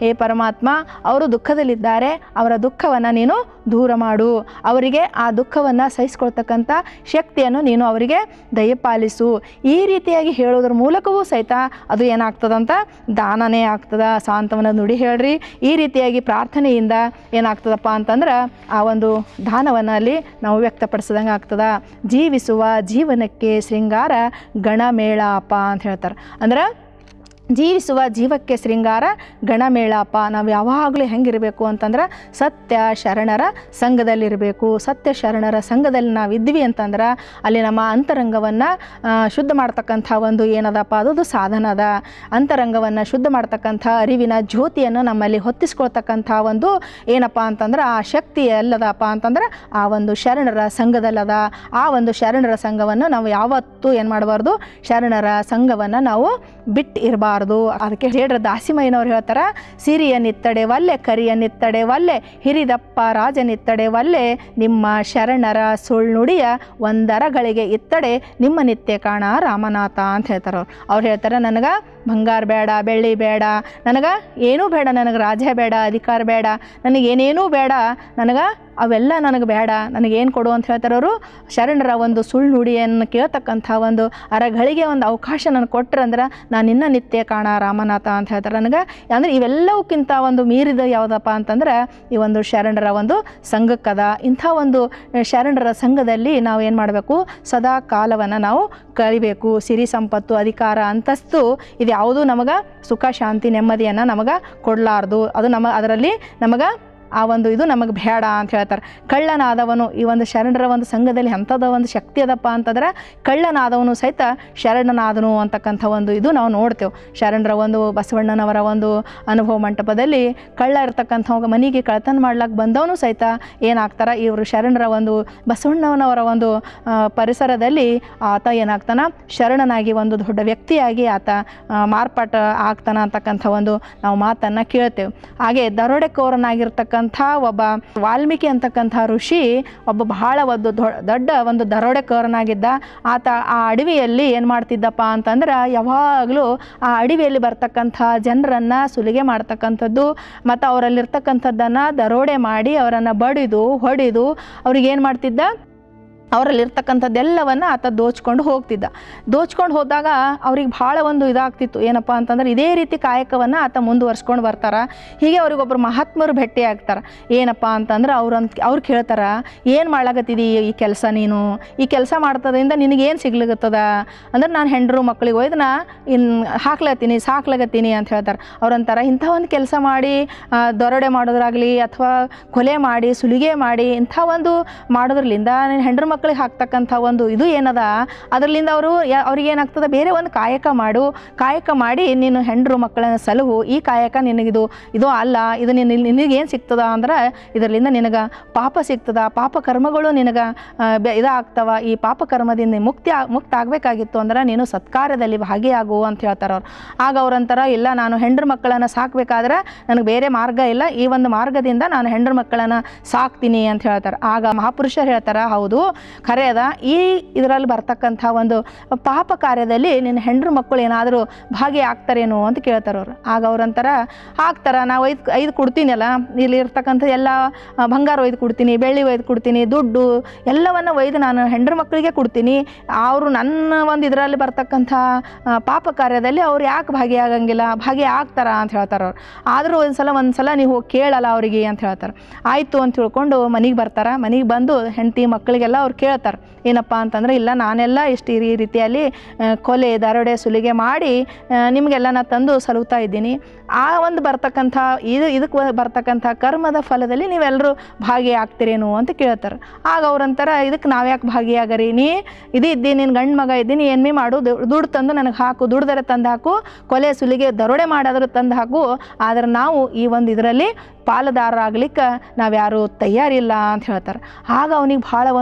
ಹೇ ಪರಮಾತ್ಮ ಅವರು ದುಃಖದಲ್ಲಿದ್ದಾರೆ ಅವರ ದುಃಖವನ್ನು ನೀನು ದೂರ ಮಾಡು ಅವರಿಗೆ ಆ ದುಃಖವನ್ನು ಸಹಿಸ್ಕೊಳ್ತಕ್ಕಂಥ ಶಕ್ತಿಯನ್ನು ನೀನು ಅವರಿಗೆ ದಯಪಾಲಿಸು ಈ ರೀತಿಯಾಗಿ ಹೇಳೋದ್ರ ಮೂಲಕವೂ ಸಹಿತ ಅದು ಏನಾಗ್ತದಂತ ದಾನನೇ ಆಗ್ತದ ಸಾಂತ್ವನ ನುಡಿ ಹೇಳ್ರಿ ಈ ರೀತಿಯಾಗಿ ಪ್ರಾರ್ಥನೆಯಿಂದ ಏನಾಗ್ತದಪ್ಪ ಅಂತಂದ್ರೆ ಆ ಒಂದು ದಾನವನ್ನು ಅಲ್ಲಿ ನಾವು ವ್ಯಕ್ತಪಡಿಸಿದಂಗೆ ಆಗ್ತದ ಜೀವಿಸುವ ಜೀವನಕ್ಕೆ ಶೃಂಗಾರ ಗಣಮೇಳಾಪ ಅಂತ ಹೇಳ್ತಾರೆ ಅಂದ್ರೆ ಜೀವಿಸುವ ಜೀವಕ್ಕೆ ಶೃಂಗಾರ ಗಣಮೇಳಾಪ ನಾವು ಯಾವಾಗಲೂ ಹೆಂಗಿರಬೇಕು ಅಂತಂದ್ರೆ ಸತ್ಯ ಶರಣರ ಸಂಘದಲ್ಲಿರಬೇಕು ಸತ್ಯ ಶರಣರ ಸಂಘದಲ್ಲಿ ನಾವು ಇದ್ವಿ ಅಂತಂದ್ರೆ ಅಲ್ಲಿ ನಮ್ಮ ಅಂತರಂಗವನ್ನು ಶುದ್ಧ ಮಾಡ್ತಕ್ಕಂಥ ಒಂದು ಏನದಪ್ಪ ಅದದು ಸಾಧನ ಅದ ಅಂತರಂಗವನ್ನು ಶುದ್ಧ ಮಾಡ್ತಕ್ಕಂಥ ಅರಿವಿನ ಜ್ಯೋತಿಯನ್ನು ನಮ್ಮಲ್ಲಿ ಹೊತ್ತಿಸ್ಕೊಳ್ತಕ್ಕಂಥ ಒಂದು ಏನಪ್ಪ ಅಂತಂದ್ರೆ ಆ ಶಕ್ತಿ ಎಲ್ಲದಪ್ಪ ಅಂತಂದ್ರೆ ಆ ಒಂದು ಶರಣರ ಸಂಘದಲ್ಲದ ಆ ಒಂದು ಶರಣರ ಸಂಘವನ್ನು ನಾವು ಯಾವತ್ತೂ ಏನು ಮಾಡಬಾರ್ದು ಶರಣರ ಸಂಘವನ್ನು ನಾವು ಬಿಟ್ಟು ಇರಬಾರ್ದು ಅದಕ್ಕೆ ಹೇಳ್ರ ದಾಸಿಮಯ್ಯನವ್ರು ಹೇಳ್ತಾರೆ ಸಿರಿಯ ನಿತ್ತಡೆ ವಲ್ಲೆ ಕರಿಯ ನಿತ್ತಡೆ ವಲ್ಲೆ ಹಿರಿದಪ್ಪ ರಾಜನಿತ್ತಡೆ ವಲ್ಲೆ ನಿಮ್ಮ ಶರಣರ ಸುಳ್ನುಡಿಯ ಒಂದರಗಳಿಗೆ ಇತ್ತಡೆ ನಿಮ್ಮ ನಿತ್ಯ ಕಾಣ ರಾಮನಾಥ ಅಂತ ಹೇಳ್ತಾರೆ ಅವ್ರು ಅವ್ರು ಹೇಳ್ತಾರೆ ನನಗೆ ಬಂಗಾರ ಬೇಡ ಬೆಳ್ಳಿ ಬೇಡ ನನಗೆ ಏನೂ ಬೇಡ ನನಗೆ ರಾಜ್ಯ ಬೇಡ ಅಧಿಕಾರ ಬೇಡ ನನಗೆ ಏನೇನೂ ಬೇಡ ನನಗೆ ಅವೆಲ್ಲ ನನಗೆ ಬೇಡ ನನಗೇನು ಕೊಡು ಅಂತ ಹೇಳ್ತಾರೆ ಅವರು ಶರಣರ ಒಂದು ಸುಳ್ಳು ನುಡಿಯನ್ನು ಕೇಳ್ತಕ್ಕಂಥ ಒಂದು ಅರಗಳಿಗೆ ಒಂದು ಅವಕಾಶ ನನಗೆ ಕೊಟ್ರಂದ್ರೆ ನಾನು ನಿನ್ನ ನಿತ್ಯ ಕಾಣ ರಾಮನಾಥ ಅಂತ ಹೇಳ್ತಾರೆ ನನಗೆ ಅಂದರೆ ಇವೆಲ್ಲವಕ್ಕಿಂತ ಒಂದು ಮೀರಿದ ಯಾವುದಪ್ಪ ಅಂತಂದ್ರೆ ಈ ಒಂದು ಶರಣರ ಒಂದು ಸಂಘಕ್ಕದ ಇಂಥ ಒಂದು ಶರಣರ ಸಂಘದಲ್ಲಿ ನಾವು ಏನು ಮಾಡಬೇಕು ಸದಾ ಕಾಲವನ್ನು ನಾವು ಕಳಿಬೇಕು ಸಿರಿ ಸಂಪತ್ತು ಅಧಿಕಾರ ಅಂತಸ್ತು ಇದು ಯಾವುದೂ ನಮಗೆ ಸುಖ ಶಾಂತಿ ನೆಮ್ಮದಿಯನ್ನು ನಮಗೆ ಕೊಡಲಾರ್ದು ಅದು ನಮ್ಮ ಅದರಲ್ಲಿ ನಮಗೆ ಆ ಒಂದು ಇದು ನಮಗೆ ಬೇಡ ಅಂತ ಹೇಳ್ತಾರೆ ಕಳ್ಳನಾದವನು ಈ ಒಂದು ಶರಣರ ಒಂದು ಸಂಘದಲ್ಲಿ ಎಂಥದ ಒಂದು ಶಕ್ತಿ ಅದಪ್ಪ ಅಂತಂದ್ರೆ ಕಳ್ಳನಾದವನು ಸಹಿತ ಶರಣನಾದನು ಅಂತಕ್ಕಂಥ ಒಂದು ಇದು ನಾವು ನೋಡ್ತೇವೆ ಶರಣರ ಒಂದು ಬಸವಣ್ಣನವರ ಒಂದು ಅನುಭವ ಮಂಟಪದಲ್ಲಿ ಕಳ್ಳ ಇರ್ತಕ್ಕಂಥ ಮನೆಗೆ ಕಳ್ತನ ಮಾಡ್ಲಕ್ಕೆ ಬಂದವನು ಸಹಿತ ಏನಾಗ್ತಾರೆ ಇವರು ಶರಣರ ಒಂದು ಬಸವಣ್ಣನವರ ಒಂದು ಆ, ಪರಿಸರದಲ್ಲಿ ಆತ ಏನಾಗ್ತಾನ ಶರಣನಾಗಿ ಒಂದು ದೊಡ್ಡ ವ್ಯಕ್ತಿಯಾಗಿ ಆತ ಆ, ಮಾರ್ಪಾಟ ಆಗ್ತಾನ ಅಂತಕ್ಕಂಥ ಒಂದು ನಾವು ಮಾತನ್ನು ಕೇಳ್ತೇವೆ ಹಾಗೆ ದರೋಡೆಕೋರನಾಗಿರ್ತಕ್ಕಂಥ ಒಬ್ಬ ವಾಲ್ಮೀಕಿ ಅಂತಕ್ಕಂಥ ಋಷಿ ಒಬ್ಬ ಬಹಳ ಒಂದು ದೊ- ದೊಡ್ಡ ಒಂದು ದರೋಡೆಕೋರನಾಗಿದ್ದ ಆತ ಆ ಅಡವಿಯಲ್ಲಿ ಏನು ಮಾಡ್ತಿದ್ದಪ್ಪ ಅಂತಂದ್ರೆ ಯಾವಾಗಲೂ ಆ ಅಡವಿಯಲ್ಲಿ ಬರ್ತಕ್ಕಂಥ ಜನರನ್ನು ಸುಲಿಗೆ ಮಾಡ್ತಕ್ಕಂಥದ್ದು ಮತ್ತು ಅವರಲ್ಲಿರ್ತಕ್ಕಂಥದ್ದನ್ನು ದರೋಡೆ ಮಾಡಿ ಅವರನ್ನು ಬಡಿದು ಹೊಡೆದು ಅವ್ರಿಗೆ ಏನು ಮಾಡ್ತಿದ್ದ ಅವರಲ್ಲಿರ್ತಕ್ಕಂಥದ್ದೆಲ್ಲವನ್ನು ಆತ ದೋಚ್ಕೊಂಡು ಹೋಗ್ತಿದ್ದ ದೋಚ್ಕೊಂಡು ಹೋದಾಗ ಅವ್ರಿಗೆ ಭಾಳ ಒಂದು ಇದಾಗ್ತಿತ್ತು ಏನಪ್ಪ ಅಂತಂದ್ರೆ ಇದೇ ರೀತಿ ಕಾಯಕವನ್ನು ಆತ ಮುಂದುವರ್ಸ್ಕೊಂಡು ಬರ್ತಾರ ಹೀಗೆ ಅವ್ರಿಗೊಬ್ಬರು ಮಹಾತ್ಮರು ಭೇಟಿ ಆಗ್ತಾರೆ ಏನಪ್ಪ ಅಂತಂದ್ರೆ ಅವ್ರು ಅಂತ ಅವ್ರು ಕೇಳ್ತಾರ ಏನು ಮಾಡ್ಲಾಕತ್ತಿದಿ ಈ ಕೆಲಸ ನೀನು ಈ ಕೆಲಸ ಮಾಡ್ತದಿಂದ ನಿನಗೇನು ಸಿಗ್ಲಿಕತ್ತದ ಅಂದ್ರೆ ನಾನು ಹೆಂಡರು ಮಕ್ಕಳಿಗೆ ಒಯ್ದನ ಇನ್ನು ಹಾಕ್ಲತ್ತೀನಿ ಸಾಕ್ಲಾಗತ್ತೀನಿ ಅಂತ ಹೇಳ್ತಾರೆ ಅವ್ರಂತಾರ ಇಂಥ ಒಂದು ಕೆಲಸ ಮಾಡಿ ಆ, ದರೋಡೆ ಮಾಡೋದ್ರಾಗಲಿ ಅಥವಾ ಕೊಲೆ ಮಾಡಿ ಸುಲಿಗೆ ಮಾಡಿ ಇಂಥ ಒಂದು ಮಾಡೋದ್ರಲಿಂದ ನೀನು ಹೆಂಡ್ರ ಮಕ್ಕಳಿಗೆ ಹಾಕ್ತಕ್ಕಂಥ ಒಂದು ಇದು ಏನದ ಅದರಲ್ಲಿಂದ ಅವರು ಅವ್ರಿಗೆ ಏನಾಗ್ತದೆ ಬೇರೆ ಒಂದು ಕಾಯಕ ಮಾಡು ಕಾಯಕ ಮಾಡಿ ನೀನು ಹೆಂಡ್ರು ಮಕ್ಕಳನ್ನ ಸಲಹು ಈ ಕಾಯಕ ನಿನಗಿದು ಇದು ಅಲ್ಲ ಇದು ನಿನ್ನ ನಿನಗೇನು ಸಿಗ್ತದ ಅಂದ್ರೆ ಇದರಿಂದ ನಿನಗೆ ಪಾಪ ಸಿಗ್ತದ ಪಾಪ ಕರ್ಮಗಳು ನಿನಗೆ ಇದಾಗ್ತವ ಈ ಪಾಪ ಕರ್ಮದಿಂದ ಮುಕ್ತಿ ಆ- ಮುಕ್ತ ಆಗಬೇಕಾಗಿತ್ತು ಅಂದ್ರೆ ನೀನು ಸತ್ಕಾರ್ಯದಲ್ಲಿ ಭಾಗಿಯಾಗು ಅಂತ ಹೇಳ್ತಾರೆ ಅವ್ರು ಆಗ ಅವ್ರಂತಾರ ಇಲ್ಲ ನಾನು ಹೆಂಡ್ರ ಮಕ್ಕಳನ್ನು ಸಾಕಬೇಕಾದ್ರೆ ನನಗೆ ಬೇರೆ ಮಾರ್ಗ ಇಲ್ಲ ಈ ಒಂದು ಮಾರ್ಗದಿಂದ ನಾನು ಹೆಂಡ್ರ ಮಕ್ಕಳನ್ನು ಸಾಕ್ತೀನಿ ಅಂತ ಹೇಳ್ತಾರೆ ಆಗ ಮಹಾಪುರುಷರು ಹೇಳ್ತಾರೆ ಹೌದು ಖರೆ ಅದ ಈ ಇದರಲ್ಲಿ ಬರ್ತಕ್ಕಂಥ ಒಂದು ಪಾಪ ಕಾರ್ಯದಲ್ಲಿ ನಿನ್ನ ಹೆಂಡ್ರ ಮಕ್ಕಳು ಏನಾದರೂ ಭಾಗಿ ಆಗ್ತಾರೇನೋ ಅಂತ ಕೇಳ್ತಾರೆ ಅವ್ರು ಆಗ ಅವ್ರಂತಾರ ಆಗ್ತಾರ ನಾವು ಐದು ಐದು ಕೊಡ್ತೀನಲ್ಲ ಇಲ್ಲಿ ಇರ್ತಕ್ಕಂಥ ಎಲ್ಲ ಆ, ಬಂಗಾರ ಒಯ್ದು ಕೊಡ್ತೀನಿ ಬೆಳ್ಳಿ ಒಯ್ದು ಕೊಡ್ತೀನಿ ದುಡ್ಡು ಎಲ್ಲವನ್ನು ಒಯ್ದು ನಾನು ಹೆಂಡ್ರ ಮಕ್ಕಳಿಗೆ ಕೊಡ್ತೀನಿ ಅವರು ನನ್ನ ಒಂದು ಇದರಲ್ಲಿ ಬರ್ತಕ್ಕಂಥ ಆ, ಪಾಪ ಕಾರ್ಯದಲ್ಲಿ ಅವ್ರು ಯಾಕೆ ಭಾಗಿಯಾಗಂಗಿಲ್ಲ ಭಾಗಿ ಆಗ್ತಾರ ಅಂತ ಹೇಳ್ತಾರೆ ಅವ್ರು ಆದರೂ ಒಂದು ಸಲ ಒಂದು ಸಲ ನೀವು ಹೋಗಿ ಕೇಳಲ್ಲ ಅವರಿಗೆ ಅಂತ ಹೇಳ್ತಾರೆ ಆಯಿತು ಅಂತ ತಿಳ್ಕೊಂಡು ಮನೆಗೆ ಬರ್ತಾರೆ ಮನೆಗೆ ಬಂದು ಹೆಂಡತಿ ಮಕ್ಕಳಿಗೆಲ್ಲ ಅವ್ರು ಕೇಳ್ತಾರೆ ಏನಪ್ಪ ಅಂತಂದ್ರೆ ಇಲ್ಲ ನಾನೆಲ್ಲ ಇಷ್ಟು ಈ ರೀತಿಯಲ್ಲಿ ಆ, ಕೊಲೆ ದರೋಡೆ ಸುಲಿಗೆ ಮಾಡಿ ಆ, ನಿಮಗೆಲ್ಲ ನಾ ತಂದು ಸಲುತ್ತಾ ಇದ್ದೀನಿ ಆ ಒಂದು ಬರ್ತಕ್ಕಂಥ ಇದು ಇದಕ್ಕೆ ಬರ್ತಕ್ಕಂಥ ಕರ್ಮದ ಫಲದಲ್ಲಿ ನೀವೆಲ್ಲರೂ ಭಾಗಿಯಾಗ್ತೀರೇನು ಅಂತ ಕೇಳ್ತಾರೆ ಆಗ ಅವ್ರಂತಾರ ಇದಕ್ಕೆ ನಾವ್ಯಾಕೆ ಭಾಗಿಯಾಗರಿ ನೀ ಇದು ಇದ್ದೀನಿ ನಿನ್ನ ಗಂಡು ಮಗ ಇದ್ದೀನಿ ಏನು ಮಾಡು ದು- ದುಡ್ಡು ತಂದು ನನಗೆ ಹಾಕು ದುಡ್ದರೆ ತಂದು ಹಾಕು ಕೊಲೆ ಸುಲಿಗೆ ದರೋಡೆ ಮಾಡಾದರೂ ತಂದು ಹಾಕು ಆದರೆ ನಾವು ಈ ಒಂದು ಇದರಲ್ಲಿ ಪಾಲುದಾರರಾಗ್ಲಿಕ್ಕೆ ನಾವ್ಯಾರು ತಯಾರಿಲ್ಲ ಅಂತ ಹೇಳ್ತಾರೆ ಆಗ ಅವನಿಗೆ ಭಾಳ ಒಂದು ಏನ